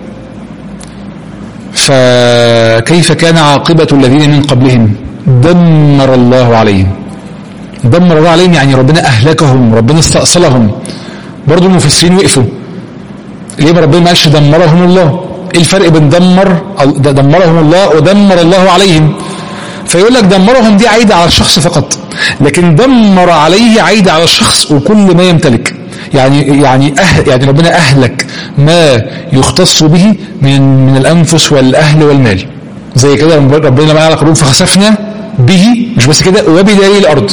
فكيف كان عاقبة الذين من قبلهم دمر الله عليهم دمر الله عليهم يعني ربنا أهلكهم ربنا استأصلهم برضو المفسرين وقفوا ليه ربنا ما قالش دمرهم الله ايه الفرق بين دمر دمرهم الله ودمر الله عليهم فيقول لك دمرهم دي عايدة على الشخص فقط لكن دمر عليه عايدة على الشخص وكل ما يمتلك يعني يعني أهل يعني ربنا أهلك ما يختص به من من الأنفس والأهل والمال زي كده ربنا لما قال قلوب فخسفنا به مش بس كده وبدليل الأرض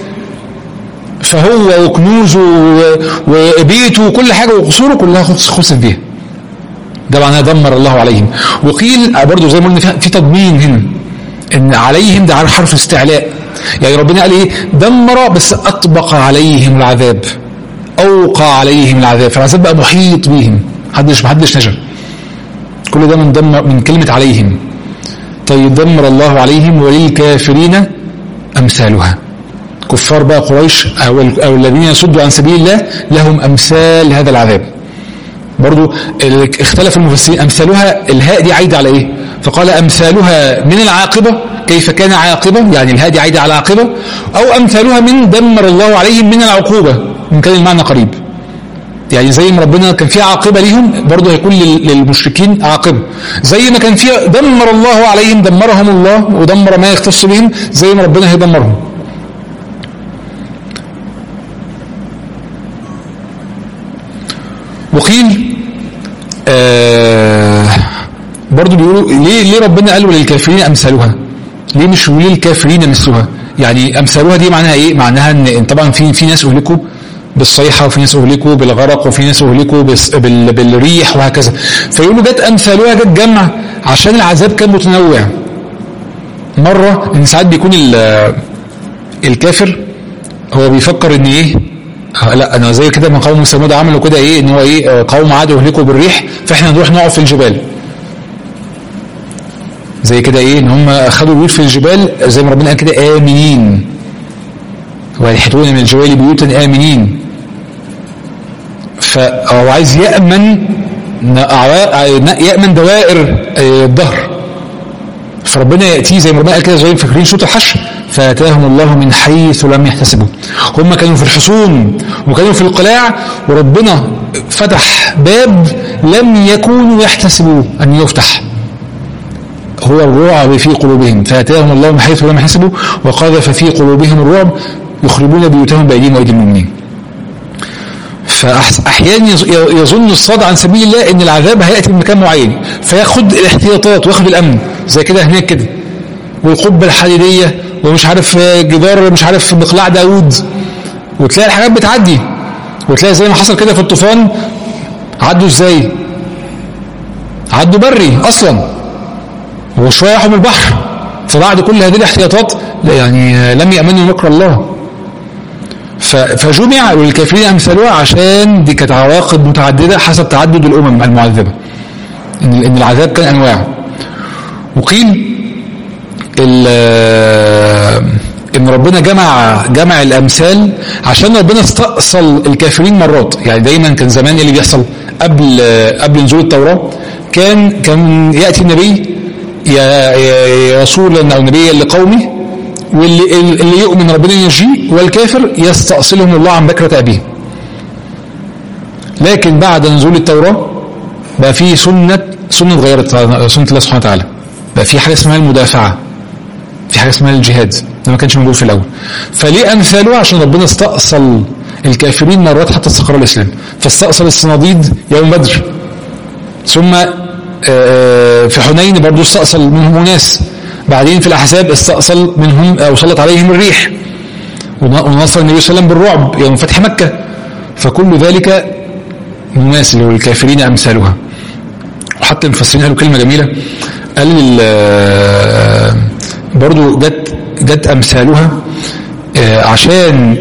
فهو وكنوزه وبيته وكل حاجة وقصوره كلها خسف بيها ده معناه دمر الله عليهم وقيل برضه زي ما قلنا في تضمين هنا ان عليهم ده حرف استعلاء يعني ربنا قال ايه دمر بس اطبق عليهم العذاب اوقع عليهم العذاب فالعذاب بقى محيط بهم محدش محدش نجا كل ده من دمر من كلمة عليهم طيب دمر الله عليهم وللكافرين امثالها كفار بقى قريش او, أو الذين يصدوا عن سبيل الله لهم امثال هذا العذاب برضو اختلف المفسرين امثالها الهاء دي عايده على ايه فقال امثالها من العاقبه كيف كان عاقبه يعني الهاء دي عايده على عاقبه او امثالها من دمر الله عليهم من العقوبه ان كان المعنى قريب يعني زي ما ربنا كان فيه عاقبه ليهم برضه هيكون للمشركين عاقبه زي ما كان فيه دمر الله عليهم دمرهم الله ودمر ما يختص بهم زي ما ربنا هيدمرهم وقيل آه برضو بيقولوا ليه ليه ربنا قال للكافرين امثالها ليه مش للكافرين مثلها يعني امثالها دي معناها ايه معناها ان طبعا في في ناس اهلكوا بالصيحه وفي ناس اهلكوا بالغرق وفي ناس اهلكوا بال بالريح وهكذا فيقولوا جت امثالها جت جمع عشان العذاب كان متنوع مره ان ساعات بيكون الكافر هو بيفكر ان ايه لا انا زي كده من قوم ثمود عملوا كده ايه ان هو ايه قوم عاد يهلكوا بالريح فاحنا نروح نقعد في الجبال زي كده ايه ان هم خدوا بيوت في الجبال زي ما ربنا قال كده امنين ويحيطون من الجبال بيوتا امنين فهو عايز يامن يامن دوائر الظهر فربنا ياتيه زي ما ربنا قال كده زي فاكرين صوت الحشر فاتاهم الله من حيث لم يحتسبوا هم كانوا في الحصون وكانوا في القلاع وربنا فتح باب لم يكونوا يحتسبوه أن يفتح هو الرعب في قلوبهم فاتاهم الله من حيث لم يحسبوا وقذف في قلوبهم الرعب يخربون بيوتهم بايديهم وايدي المؤمنين فاحيانا يظن الصاد عن سبيل الله ان العذاب هياتي من مكان معين فياخد الاحتياطات وياخد الامن زي كده هناك كده والقبه الحديديه ومش عارف جدار مش عارف مقلاع داوود وتلاقي الحاجات بتعدي وتلاقي زي ما حصل كده في الطوفان عدوا ازاي عدوا بري اصلا وشويه راحوا من البحر فبعد كل هذه الاحتياطات يعني لم يامنوا مكر الله فجمع للكافرين امثالها عشان دي كانت عواقب متعدده حسب تعدد الامم المعذبه ان العذاب كان انواع وقيل ان ربنا جمع جمع الامثال عشان ربنا استأصل الكافرين مرات يعني دايما كان زمان ايه اللي بيحصل قبل قبل نزول التوراه كان كان ياتي النبي يا رسولا او نبيا لقومه واللي اللي يؤمن ربنا ينجيه والكافر يستأصلهم الله عن بكرة أبيه لكن بعد نزول التوراة بقى في سنة سنة اتغيرت سنة الله سبحانه وتعالى بقى في حاجة اسمها المدافعة في حاجة اسمها الجهاد ده ما كانش موجود في الأول فليه أمثاله عشان ربنا استأصل الكافرين مرات حتى استقرار الإسلام فاستأصل الصناديد يوم بدر ثم في حنين برضه استأصل منهم ناس بعدين في الأحزاب استأصل منهم أو سلط عليهم الريح ونصر النبي صلى الله عليه وسلم بالرعب يوم فتح مكة فكل ذلك مماثل للكافرين أمثالها وحتى المفسرين قالوا كلمة جميلة قال برضو جت جت أمثالها عشان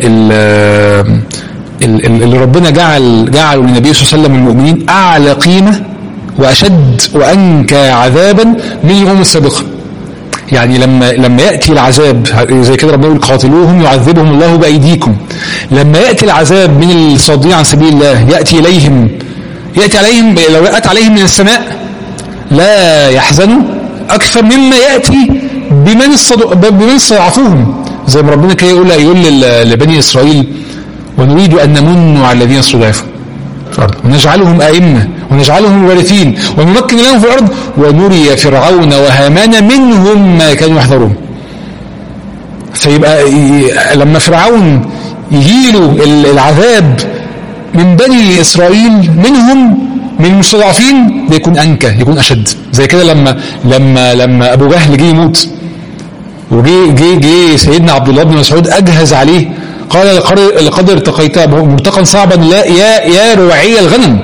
اللي ربنا جعل جعلوا للنبي صلى الله عليه وسلم المؤمنين أعلى قيمة وأشد وأنكى عذابا من الأمم السابقة يعني لما لما ياتي العذاب زي كده ربنا يقول قاتلوهم يعذبهم الله بايديكم لما ياتي العذاب من الصادين عن سبيل الله ياتي اليهم ياتي عليهم لو اتى عليهم من السماء لا يحزنوا اكثر مما ياتي بمن بمن استضعفوهم زي ما ربنا كده يقول يقول لبني اسرائيل ونريد ان نمن على الذين استضعفوا ونجعلهم ائمه ونجعلهم الوارثين ونمكن لهم في الأرض ونري فرعون وهامان منهم ما كانوا يحذرون فيبقى لما فرعون يجيله العذاب من بني إسرائيل منهم من المستضعفين ده يكون أنكى يكون أشد زي كده لما لما لما أبو جهل جه يموت وجي جه جه سيدنا عبد الله بن مسعود أجهز عليه قال لقد ارتقيت مرتقا صعبا لا يا يا رواعي الغنم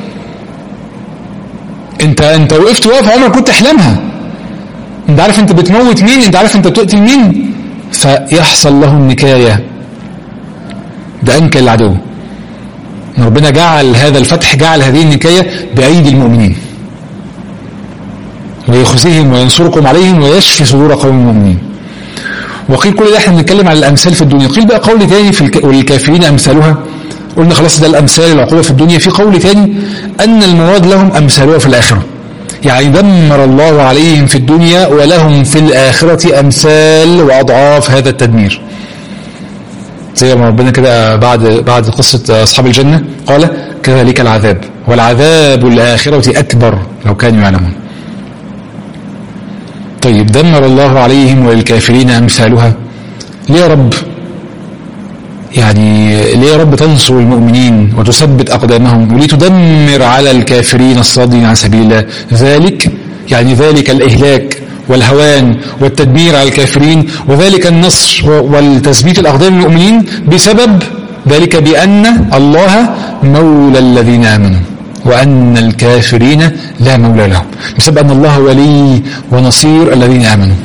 انت انت وقفت وقف عمرك كنت تحلمها انت عارف انت بتموت مين انت عارف انت بتقتل مين فيحصل له النكاية ده انكى العدو ربنا جعل هذا الفتح جعل هذه النكاية بأيدي المؤمنين ويخزيهم وينصركم عليهم ويشفي صدور قوم المؤمنين وقيل كل ده احنا بنتكلم على الامثال في الدنيا قيل بقى قول تاني في الك... والكافرين امثالها قلنا خلاص ده الامثال العقوبه في الدنيا في قول تاني ان المراد لهم امثالها في الاخره يعني دمر الله عليهم في الدنيا ولهم في الاخره امثال واضعاف هذا التدمير زي ما ربنا كده بعد بعد قصه اصحاب الجنه قال كذلك العذاب والعذاب الاخره اكبر لو كانوا يعلمون طيب دمر الله عليهم وللكافرين امثالها ليه يا رب يعني ليه يا رب تنصر المؤمنين وتثبت أقدامهم وليه تدمر على الكافرين الصادين عن سبيل الله ذلك يعني ذلك الإهلاك والهوان والتدمير على الكافرين وذلك النصر والتثبيت الأقدام المؤمنين بسبب ذلك بأن الله مولى الذين آمنوا وأن الكافرين لا مولى لهم بسبب أن الله ولي ونصير الذين آمنوا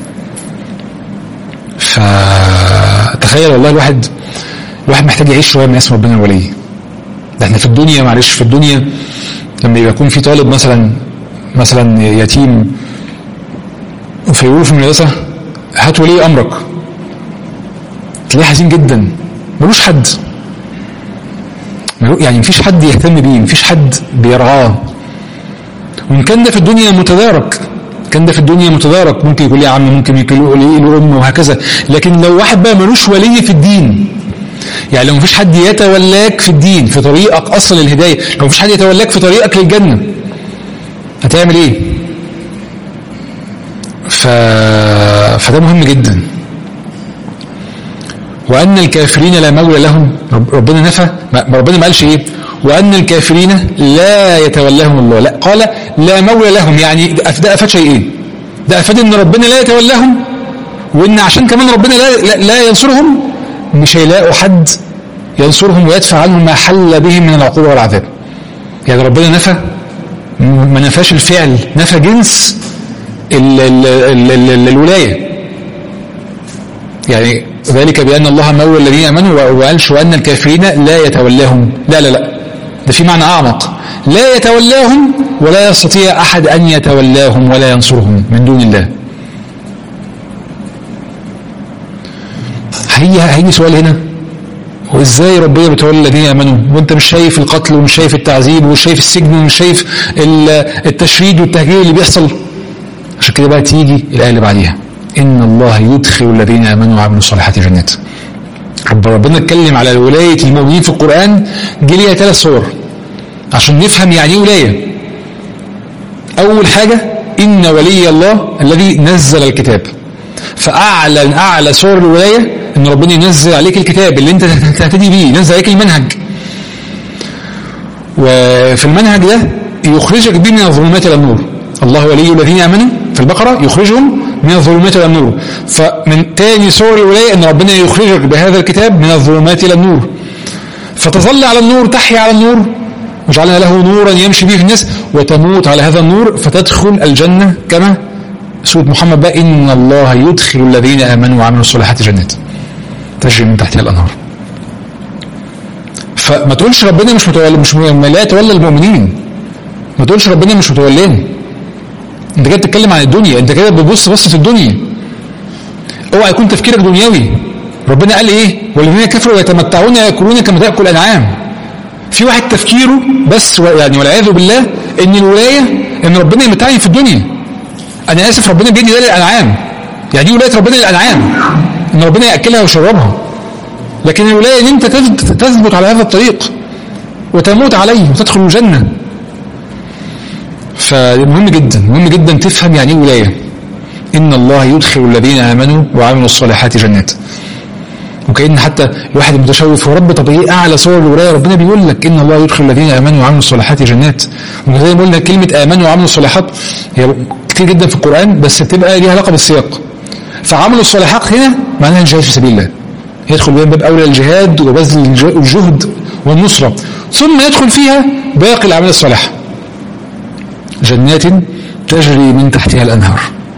فتخيل والله الواحد الواحد محتاج يعيش شويه من اسم ربنا الولي ده احنا في الدنيا معلش في الدنيا لما يكون في طالب مثلا مثلا يتيم فيقولوا في المدرسه هات ولي امرك تلاقيه حزين جدا ملوش حد يعني مفيش حد يهتم بيه مفيش حد بيرعاه وان كان ده في الدنيا متدارك كان ده في الدنيا متدارك ممكن يقول لي يا عم ممكن يقول له ام وهكذا لكن لو واحد بقى ملوش ولي في الدين يعني لو مفيش حد يتولاك في الدين في طريقك اصلا للهدايه لو مفيش حد يتولاك في طريقك للجنه هتعمل ايه ف... فده مهم جدا وأن الكافرين لا مولى لهم رب- ربنا نفى ما- ربنا ما قالش إيه وأن الكافرين لا يتولاهم الله لا قال لا مولى لهم يعني ده ده أفاد شيئين ده أفاد إن ربنا لا يتولاهم وإن عشان كمان ربنا لا, لا, لا ينصرهم مش هيلاقوا حد ينصرهم ويدفع عنهم ما حل بهم من العقوبة والعذاب يعني ربنا نفى ما نفاش الفعل نفى جنس ال ال ال ال ال الولاية يعني ذلك بأن الله مولى الذين آمنوا وقالش وأن الكافرين لا يتولاهم لا لا لا ده في معنى أعمق لا يتولاهم ولا يستطيع أحد أن يتولاهم ولا ينصرهم من دون الله هي هيجي سؤال هنا هو ازاي ربنا بيتولى الذين امنوا وانت مش شايف القتل ومش شايف التعذيب ومش شايف السجن ومش شايف ال- التشريد والتهجير اللي بيحصل عشان كده بقى تيجي الايه اللي بعديها ان الله يدخل الذين امنوا وعملوا الصالحات جنات رب- ربنا اتكلم على ولايه المؤمنين في القران جه ليها ثلاث صور عشان نفهم يعني ايه ولايه اول حاجه ان ولي الله الذي نزل الكتاب فاعلى اعلى صور الولايه ان ربنا ينزل عليك الكتاب اللي انت تهتدي بيه ينزل عليك المنهج وفي المنهج ده يخرجك به من الظلمات الى النور الله ولي الذين امنوا في البقره يخرجهم من الظلمات الى النور فمن تاني صور الولايه ان ربنا يخرجك بهذا الكتاب من الظلمات الى النور فتظل على النور تحيا على النور وجعلنا له نورا يمشي به في الناس وتموت على هذا النور فتدخل الجنه كما سورة محمد بقى إن الله يدخل الذين آمنوا وعملوا الصالحات جنات تجري من تحتها الأنهار فما تقولش ربنا مش متولى مش م- لا يتولى المؤمنين ما تقولش ربنا مش متولاني انت كده بتتكلم عن الدنيا انت كده بتبص بص في الدنيا اوعى يكون تفكيرك دنيوي ربنا قال ايه والذين كفروا يتمتعون ياكلون كما تاكل الانعام في واحد تفكيره بس و- يعني والعياذ بالله ان الولايه ان ربنا يمتعني في الدنيا انا اسف ربنا بيدي ده للانعام يعني دي ولايه ربنا للانعام ان ربنا ياكلها ويشربها لكن الولايه ان انت تثبت تثبت على هذا الطريق وتموت عليه وتدخل الجنه فمهم جدا مهم جدا تفهم يعني ايه ولايه ان الله يدخل الذين امنوا وعملوا الصالحات جنات وكأن حتى الواحد المتشوف هو رب طب ايه اعلى صور الولايه ربنا بيقول لك ان الله يدخل الذين امنوا وعملوا الصالحات جنات وزي ما قلنا كلمه امنوا وعملوا الصالحات هي كتير جدا في القران بس بتبقى ليها علاقه بالسياق فعملوا الصالحات هنا معناها الجهاد في سبيل الله يدخل بين باب اولى الجهاد وبذل الج- الجهد والنصره ثم يدخل فيها باقي الاعمال الصالحه جنات تجري من تحتها الانهار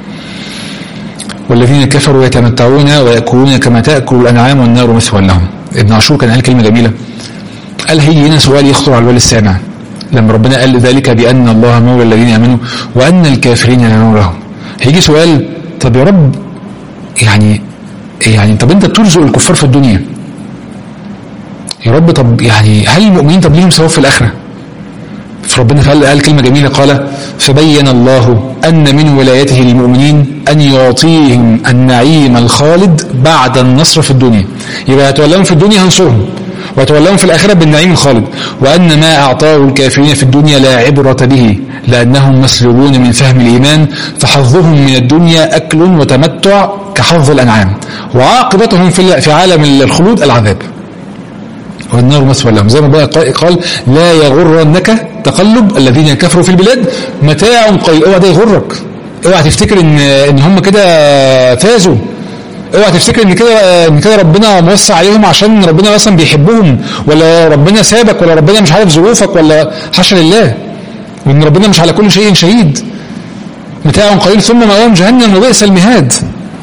والذين كفروا يتمتعون ويأكلون كما تأكل الأنعام والنار مثوى لهم ابن عاشور كان قال كلمة جميلة قال هي هنا سؤال يخطر على بال السامع لما ربنا قال ذلك بأن الله مولى الذين آمنوا وأن الكافرين لا مولى لهم هيجي سؤال طب يا رب يعني يعني طب أنت بترزق الكفار في الدنيا يا رب طب يعني هل المؤمنين طب ليهم ثواب في الآخرة فربنا قال قال كلمة جميلة قال فبين الله أن من ولايته للمؤمنين أن يعطيهم النعيم الخالد بعد النصر في الدنيا يبقى يتولاهم في الدنيا هنصرهم ويتولاهم في الآخرة بالنعيم الخالد وأن ما أعطاه الكافرين في الدنيا لا عبرة به لأنهم مسلوبون من فهم الإيمان فحظهم من الدنيا أكل وتمتع كحظ الأنعام وعاقبتهم في في عالم الخلود العذاب والنار مثوى لهم زي ما بقى قا- قال لا يغرنك تقلب الذين كفروا في البلاد متاع قليل اوعى ده يغرك اوعى تفتكر ان ان هم كده فازوا اوعى تفتكر ان كده ان كده ربنا موسع عليهم عشان ربنا مثلا بيحبهم ولا ربنا سابك ولا ربنا مش عارف ظروفك ولا حاشا لله وان ربنا مش على كل شيء شهيد متاع قليل ثم مأواهم جهنم وبئس المهاد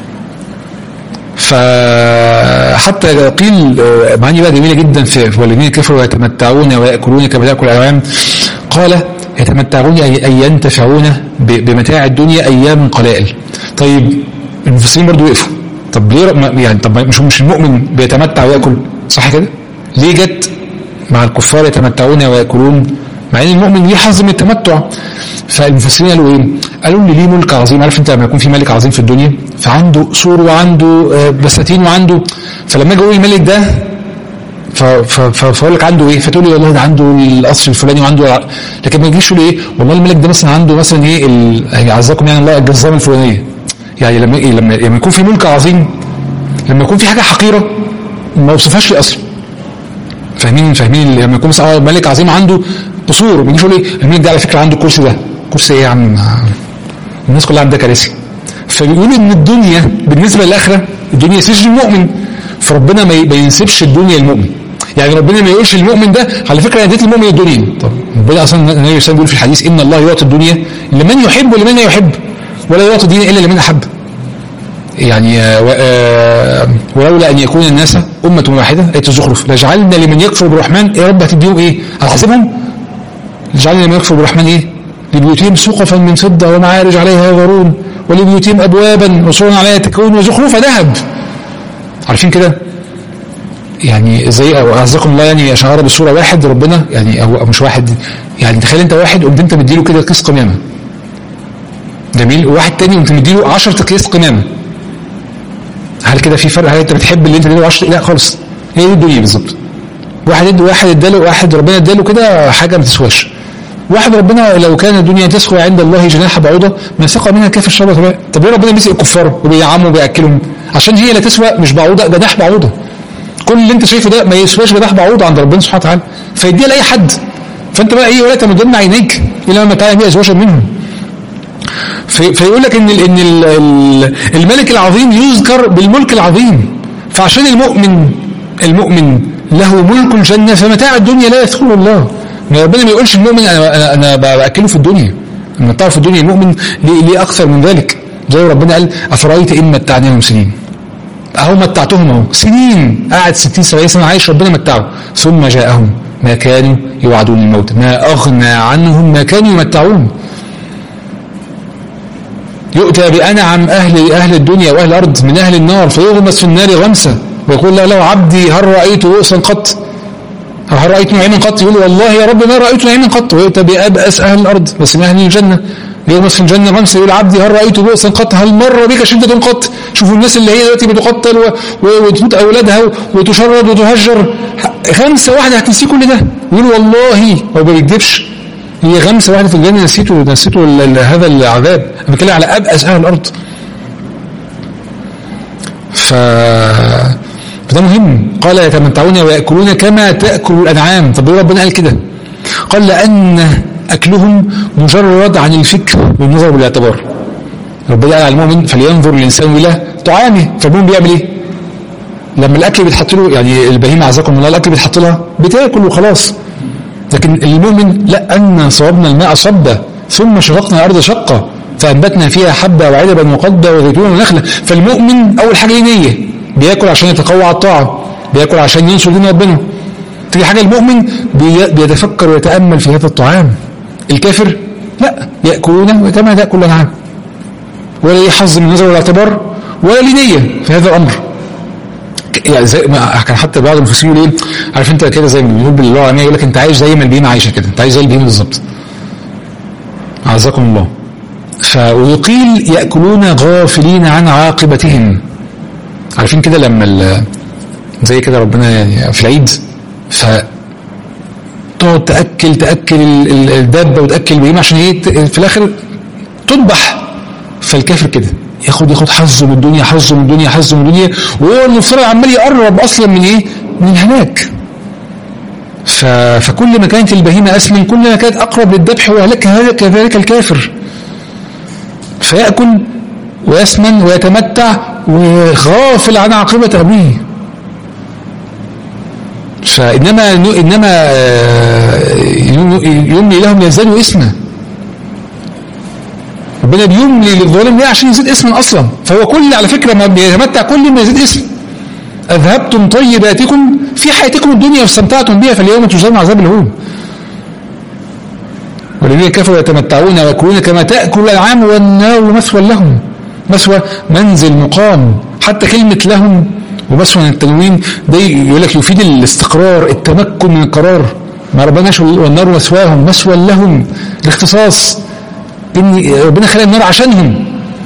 فحتى قيل آه، معاني بقى جميله جدا في في والذين كفروا يتمتعون وياكلون كما تاكل الانعام قال يتمتعون اي أي ينتفعون ب- بمتاع الدنيا ايام قلائل طيب المفسرين برضو وقفوا طب ليه ر- يعني طب مش مش المؤمن بيتمتع وياكل صح كده؟ ليه جت مع الكفار يتمتعون وياكلون مع ان المؤمن ليه حظ من التمتع فالمفسرين قالوا ايه؟ قالوا ان ليه ملك عظيم عارف انت لما يكون في ملك عظيم في الدنيا فعنده سور وعنده آه، بساتين وعنده فلما اجي اقول الملك ده ف- ف- ف- فاقول لك عنده ايه؟ فتقول لي والله ده عنده القصر الفلاني وعنده لكن ما تجيش تقول ايه؟ والله الملك ده مثلا عنده مثلا ايه ال- هيعزكم يعني الله الجزامه الفلانيه يعني لما إيه لما لما يكون في ملك عظيم لما يكون في حاجه حقيره ما اوصفهاش لي اصلا فاهمين فاهمين لما يكون مثلا ملك عظيم عنده قصور بيجي يقول ايه الملك ده على فكره عنده الكرسي ده كرسي ايه يا عم الناس كلها عندها كراسي فبيقول ان الدنيا بالنسبه للاخره الدنيا سجن المؤمن فربنا ما ينسبش الدنيا للمؤمن يعني ربنا ما يقولش المؤمن ده على فكره انا اديت المؤمن الدنيا طب ربنا اصلا النبي صلى الله عليه وسلم بيقول في الحديث ان الله يعطي الدنيا لمن يحب ولمن لا يحب ولا يعطي الدين الا لمن احب يعني آه ولولا ان يكون الناس امه واحده ايه الزخرف لجعلنا لمن يكفر بالرحمن يا رب هتديهم ايه؟ هتحاسبهم؟ لجعلنا لمن يكفر بالرحمن ايه؟ لبيوتهم سقفا من فضه ومعارج عليها يظهرون ولبيوتهم ابوابا وسورا عليها تكون وزخرفا ذهب عارفين كده؟ يعني زي اعزكم الله يعني عشان اقرب الصوره واحد ربنا يعني او مش واحد يعني تخيل انت واحد قمت انت مديله كده كيس قمامه جميل وواحد تاني قمت مديله 10 اكياس قمامه هل كده في فرق هل انت بتحب اللي انت اديله 10 لا خالص هي دي الدنيا بالظبط واحد ادى واحد اداله واحد ربنا اداله كده حاجه ما تسواش واحد ربنا لو كان الدنيا تسوى عند الله جناح بعوضه ما سقى منها كافر الشربة طب ليه ربنا بيسقي الكفار وبيعموا وبياكلهم عشان هي لا تسوى مش بعوضه جناح بعوضه كل اللي انت شايفه ده ما يسواش جناح بعوضه عند ربنا سبحانه وتعالى فيديها لاي حد فانت بقى ايه ولا تمدن عينيك الى ما تعالى بها ازواجا منهم في فيقول لك ان ال ان ال الملك العظيم يذكر بالملك العظيم فعشان المؤمن المؤمن له ملك الجنه فمتاع الدنيا لا يذكره الله ما ربنا ما يقولش المؤمن انا انا, أنا باكله في الدنيا متعه في الدنيا المؤمن ليه, ليه اكثر من ذلك زي ربنا قال افرايت ان متعناهم سنين اهو متعتهم اهو سنين قاعد 60 70 سنه عايش ربنا متعه ثم جاءهم ما كانوا يوعدون الموت ما اغنى عنهم ما كانوا يمتعون يؤتى بأنعم أهل أهل الدنيا وأهل الأرض من أهل النار فيغمس في النار غمسة ويقول له, له عبدي هل رأيت بؤسا قط هل رأيت نعيما قط يقول والله يا رب ما رأيت نعيما قط ويؤتى بأبأس أهل الأرض بس من أهل الجنة يغمس في الجنة غمسة يقول عبدي هل رأيت بؤسا قط هل مر بك شدة قط شوفوا الناس اللي هي دلوقتي بتقتل وتموت أولادها وتشرد وتهجر غمسة واحدة هتنسي كل ده يقول والله هو ما بيكذبش هي غمسة واحدة في الجنة نسيته نسيته هذا العذاب أنا بتكلم على أبأس أهل الأرض ف فده مهم قال يتمتعون ويأكلون كما تأكل الأنعام طب ليه ربنا قال كده قال لأن أكلهم مجرد عن الفكر والنظر والاعتبار ربنا قال على المؤمن فلينظر الإنسان إلى طعامه فالمؤمن بيعمل إيه لما الأكل بيتحط له يعني البهيمة عزكم الله الأكل بيتحط لها بتاكل وخلاص لكن المؤمن لا أن صوبنا الماء صبا ثم شققنا الأرض شقة فأنبتنا فيها حبة وعنبا وقضبا وزيتونا ونخلة فالمؤمن أول حاجة ليه نية بياكل عشان يتقوى على الطاعة بياكل عشان ينصر دين ربنا تيجي حاجة المؤمن بيتفكر ويتأمل في هذا الطعام الكافر لا يأكلون كما تأكل الأنعام ولا ليه حظ من النظر والاعتبار ولا ليه نية في هذا الأمر يعني زي ما كان حتى بعض المفسرين يقول ايه عارف انت كده زي ما بنقول باللغه العاميه يقول لك انت عايش زي ما البهيمه عايشه كده انت عايش زي البهيمه بالظبط عزكم الله ف ويقيل ياكلون غافلين عن عاقبتهم عارفين كده لما زي كده ربنا يعني في العيد ف تقعد تاكل تاكل الدابه وتاكل البهيمه عشان ايه في الاخر تذبح فالكافر كده ياخد ياخد حظه من الدنيا حظه من الدنيا حظه من الدنيا وهو المفترض عمال يقرب اصلا من ايه؟ من هناك. ف... فكل ما كانت البهيمه اسمن كل ما كانت اقرب للذبح وهلك كذلك الكافر. فياكل ويسمن ويتمتع وغافل عن عاقبه ابيه. فانما انما يملي لهم يزدادوا اسما ربنا بيملي للظالم ليه عشان يزيد اسما اصلا فهو كل على فكره ما بيتمتع كل ما يزيد اسم اذهبتم طيباتكم في حياتكم الدنيا واستمتعتم بها فاليوم تجزون عذاب الهون والذين كفروا يتمتعون ويأكلون كما تأكل الأنعام والنار مثوى لهم مثوى منزل مقام حتى كلمة لهم ومثوى التنوين ده يقول لك يفيد الاستقرار التمكن من القرار ما ربناش والنار مثواهم مثوى لهم الاختصاص ان ربنا خلق النار عشانهم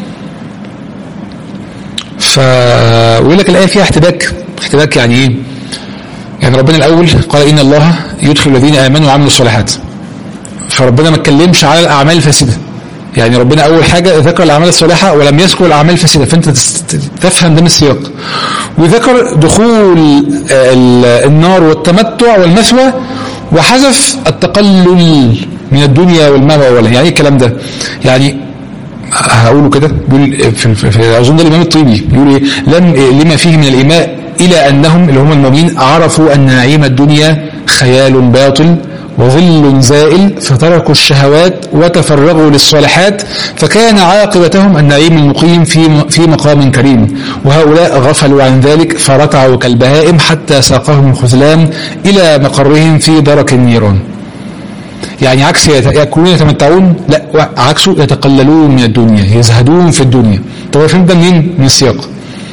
ف ويقول لك الايه فيها احتباك احتباك يعني ايه يعني ربنا الاول قال ان الله يدخل الذين امنوا وعملوا الصالحات فربنا ما اتكلمش على الاعمال الفاسده يعني ربنا اول حاجه ذكر الاعمال الصالحه ولم يذكر الاعمال الفاسده فانت تست- تفهم ده من السياق وذكر دخول آه، ال- النار والتمتع والمثوى وحذف التقلل من الدنيا والمأوى ولا يعني ايه الكلام ده يعني هقوله كده بيقول في, في, في اظن ده الامام الطيبي بيقول ايه لم لما فيه من الايماء الى انهم اللي هم المؤمنين عرفوا ان نعيم الدنيا خيال باطل وظل زائل فتركوا الشهوات وتفرغوا للصالحات فكان عاقبتهم النعيم المقيم في في مقام كريم وهؤلاء غفلوا عن ذلك فرتعوا كالبهائم حتى ساقهم الخذلان الى مقرهم في درك النيران يعني عكس يت- يأكلون يتمتعون لا عكسه يتقللون من الدنيا يزهدون في الدنيا طب فهمت ده منين؟ من السياق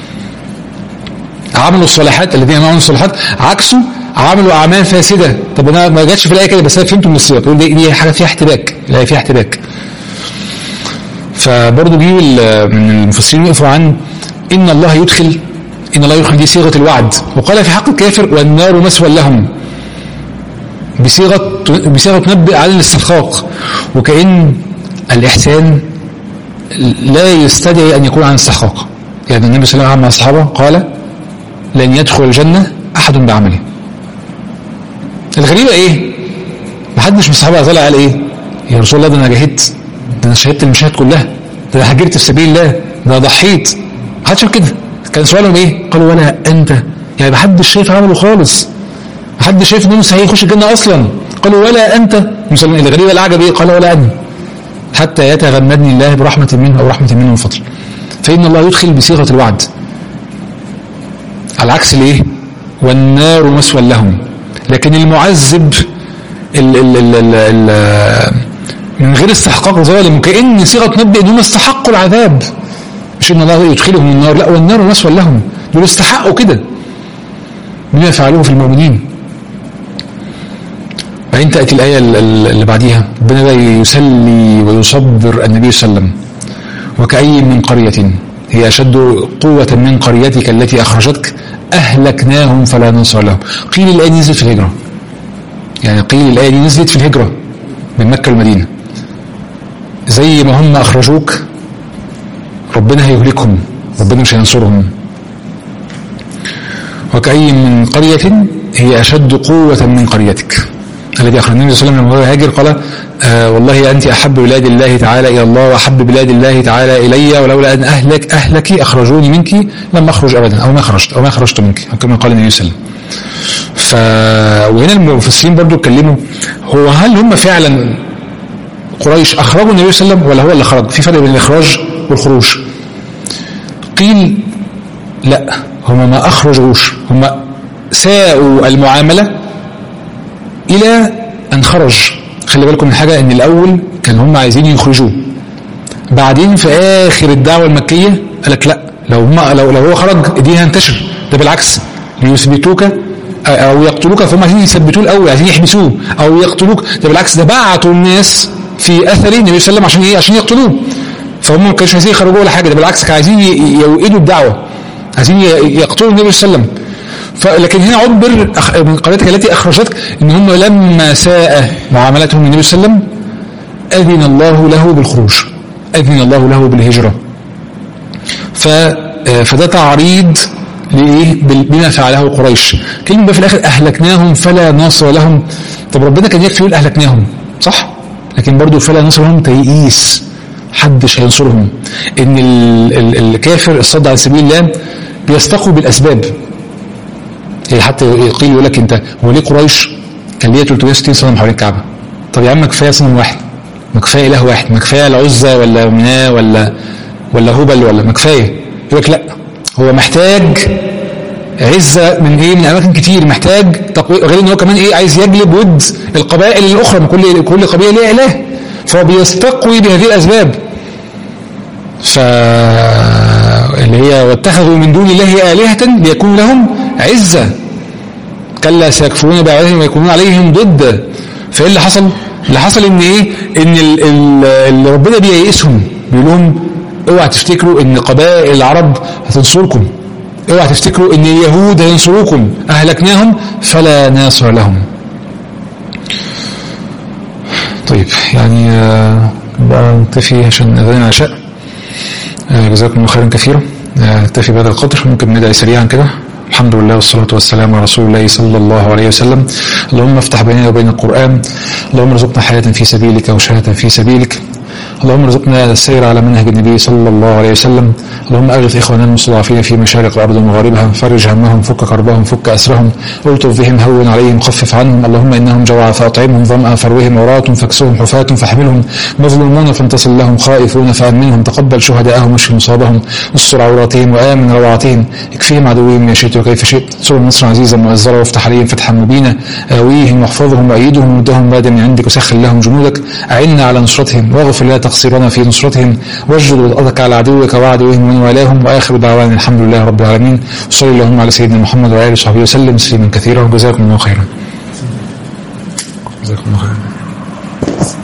عملوا الصالحات الذين عملوا الصالحات عكسه عملوا اعمال فاسده طب انا ما جاتش في الايه كده بس انا فهمته من السياق يقول دي, دي حاجه فيها احتباك الايه فيها احتباك فبرضه جه ال- من المفسرين يقفوا عن ان الله يدخل ان الله يدخل دي صيغه الوعد وقال في حق الكافر والنار مثوى لهم بصيغه بصيغه تنبئ على الاستحقاق وكأن الإحسان لا يستدعي أن يكون عن استحقاق يعني النبي صلى الله عليه وسلم مع الصحابة قال لن يدخل الجنة أحد بعمله الغريبة إيه؟ محدش من الصحابة طلع قال إيه؟ يا رسول الله ده أنا جاهدت ده أنا شهدت المشاهد كلها ده أنا هجرت في سبيل الله ده أنا ضحيت محدش قال كده كان سؤالهم إيه؟ قالوا ولا أنت يعني محدش شايف عمله خالص محدش شايف انه هيخش الجنه اصلا قالوا ولا انت مثلا الغريبه العجب ايه قال ولا انا حتى يتغمدني الله برحمه منه او رحمه منه من فضل فان الله يدخل بصيغه الوعد على عكس الايه والنار مثوى لهم لكن المعذب ال ال ال ال ال من غير استحقاق ظالم كأن صيغة تنبئ انهم استحقوا العذاب مش ان الله يدخلهم النار لا والنار مثوى لهم دول استحقوا كده بما فعلوه في المؤمنين بعدين تأتي الآية اللي بعديها ربنا بقى يسلي ويصبر النبي صلى الله عليه وسلم وكأي من قرية هي أشد قوة من قريتك التي أخرجتك أهلكناهم فلا ننصر لهم قيل الآية دي نزلت في الهجرة يعني قيل الآية دي نزلت في الهجرة من مكة المدينة زي ما هم أخرجوك ربنا هيهلكهم ربنا مش هينصرهم وكأي من قرية هي أشد قوة من قريتك الذي أخرج النبي صلى الله عليه وسلم لما هو هاجر قال آه والله أنت أحب بلاد الله تعالى إلى الله وأحب بلاد الله تعالى إلي ولولا أن أهلك أهلك أخرجوني منك لم أخرج أبدا أو ما خرجت أو ما خرجت منك كما قال النبي صلى الله عليه وسلم ف وهنا المفسرين برضو اتكلموا هو هل هم فعلا قريش أخرجوا النبي صلى الله عليه وسلم ولا هو اللي خرج في فرق بين الإخراج والخروج قيل لا هم ما أخرجوش هم ساءوا المعاملة إلى أن خرج خلي بالكم من حاجة إن الأول كان هم عايزين يخرجوه بعدين في آخر الدعوة المكية قال لك لا لو هم لو, لو هو خرج دي هينتشر ده بالعكس ليثبتوك أو يقتلوك فهم عايزين يثبتوه الأول عايزين يحبسوه أو يقتلوك ده بالعكس ده بعتوا الناس في أثر النبي صلى الله عليه وسلم عشان إيه عشان يقتلوه فهم ما كانوش عايزين يخرجوه ولا حاجة ده بالعكس كانوا عايزين يوئدوا الدعوة عايزين يقتلوا النبي صلى الله عليه وسلم لكن هنا عبر من قريتك التي اخرجتك ان هم لما ساء معاملتهم النبي صلى الله عليه وسلم اذن الله له بالخروج اذن الله له بالهجره ف فده تعريض لايه بما فعله قريش كلمه بقى في الاخر اهلكناهم فلا ناصر لهم طب ربنا كان يكفي يقول اهلكناهم صح لكن برضه فلا ناصر لهم تيئيس حدش هينصرهم ان الكافر الصد عن سبيل الله بيستقوا بالاسباب هي حتى قيل يقول لك انت هو ليه قريش كان ليه 360 صنم حوالين الكعبه طب يا عم كفايه صنم واحد ما كفايه اله واحد ما كفايه العزى ولا مناه ولا ولا هبل ولا ما كفايه يقول لك لا هو محتاج عزة من ايه من اماكن كتير محتاج تقوي غير ان هو كمان ايه عايز يجلب ود القبائل الاخرى من كل كل قبيله ليها اله فهو بيستقوي بهذه الاسباب ف اللي هي واتخذوا من دون الله آلهة ليكون لهم عزة كلا سيكفرون بأعوانهم ويكونون عليهم ضد فإيه اللي حصل؟ اللي حصل إن إيه؟ إن اللي ربنا بييئسهم بيقول لهم اوعى تفتكروا إن قبائل العرب هتنصركم اوعى تفتكروا إن اليهود هينصروكم أهلكناهم فلا ناصر لهم طيب يعني بقى نكتفي عشان اذان العشاء آه، جزاكم الله خيرا كثيرا آه، نكتفي بهذا القدر ممكن ندعي سريعا كده الحمد لله والصلاة والسلام على رسول الله صلى الله عليه وسلم اللهم افتح بيننا وبين القرآن اللهم ارزقنا حياة في سبيلك وشهادة في سبيلك اللهم ارزقنا السير على منهج النبي صلى الله عليه وسلم اللهم اغث اخواننا المستضعفين في مشارق الارض ومغاربها فرج همهم فك كربهم فك اسرهم الطف بهم هون عليهم خفف عنهم اللهم انهم جوعى فاطعمهم ظمأ فروهم عراة فاكسوهم حفاة فاحملهم مظلومون فانتصر لهم خائفون فامنهم تقبل شهداءهم واشف مصابهم استر عوراتهم وامن روعاتهم اكفيهم عدوهم ما شئت وكيف شئت انصرهم نصرا عزيزا مؤزرا وافتح عليهم فتحا مبينا آويهم واحفظهم وايدهم ومدهم مادا من عندك وسخر لهم جنودك اعنا على نصرتهم واغفر لنا تقصيرنا في نصرتهم واجد وضعك على عدوك وعدوهم ومن والاهم واخر دعوانا الحمد لله رب العالمين وصلى اللهم على سيدنا محمد وعلى اله وصحبه وسلم تسليما كثيرا وجزاكم الله خيرا جزاكم الله خيرا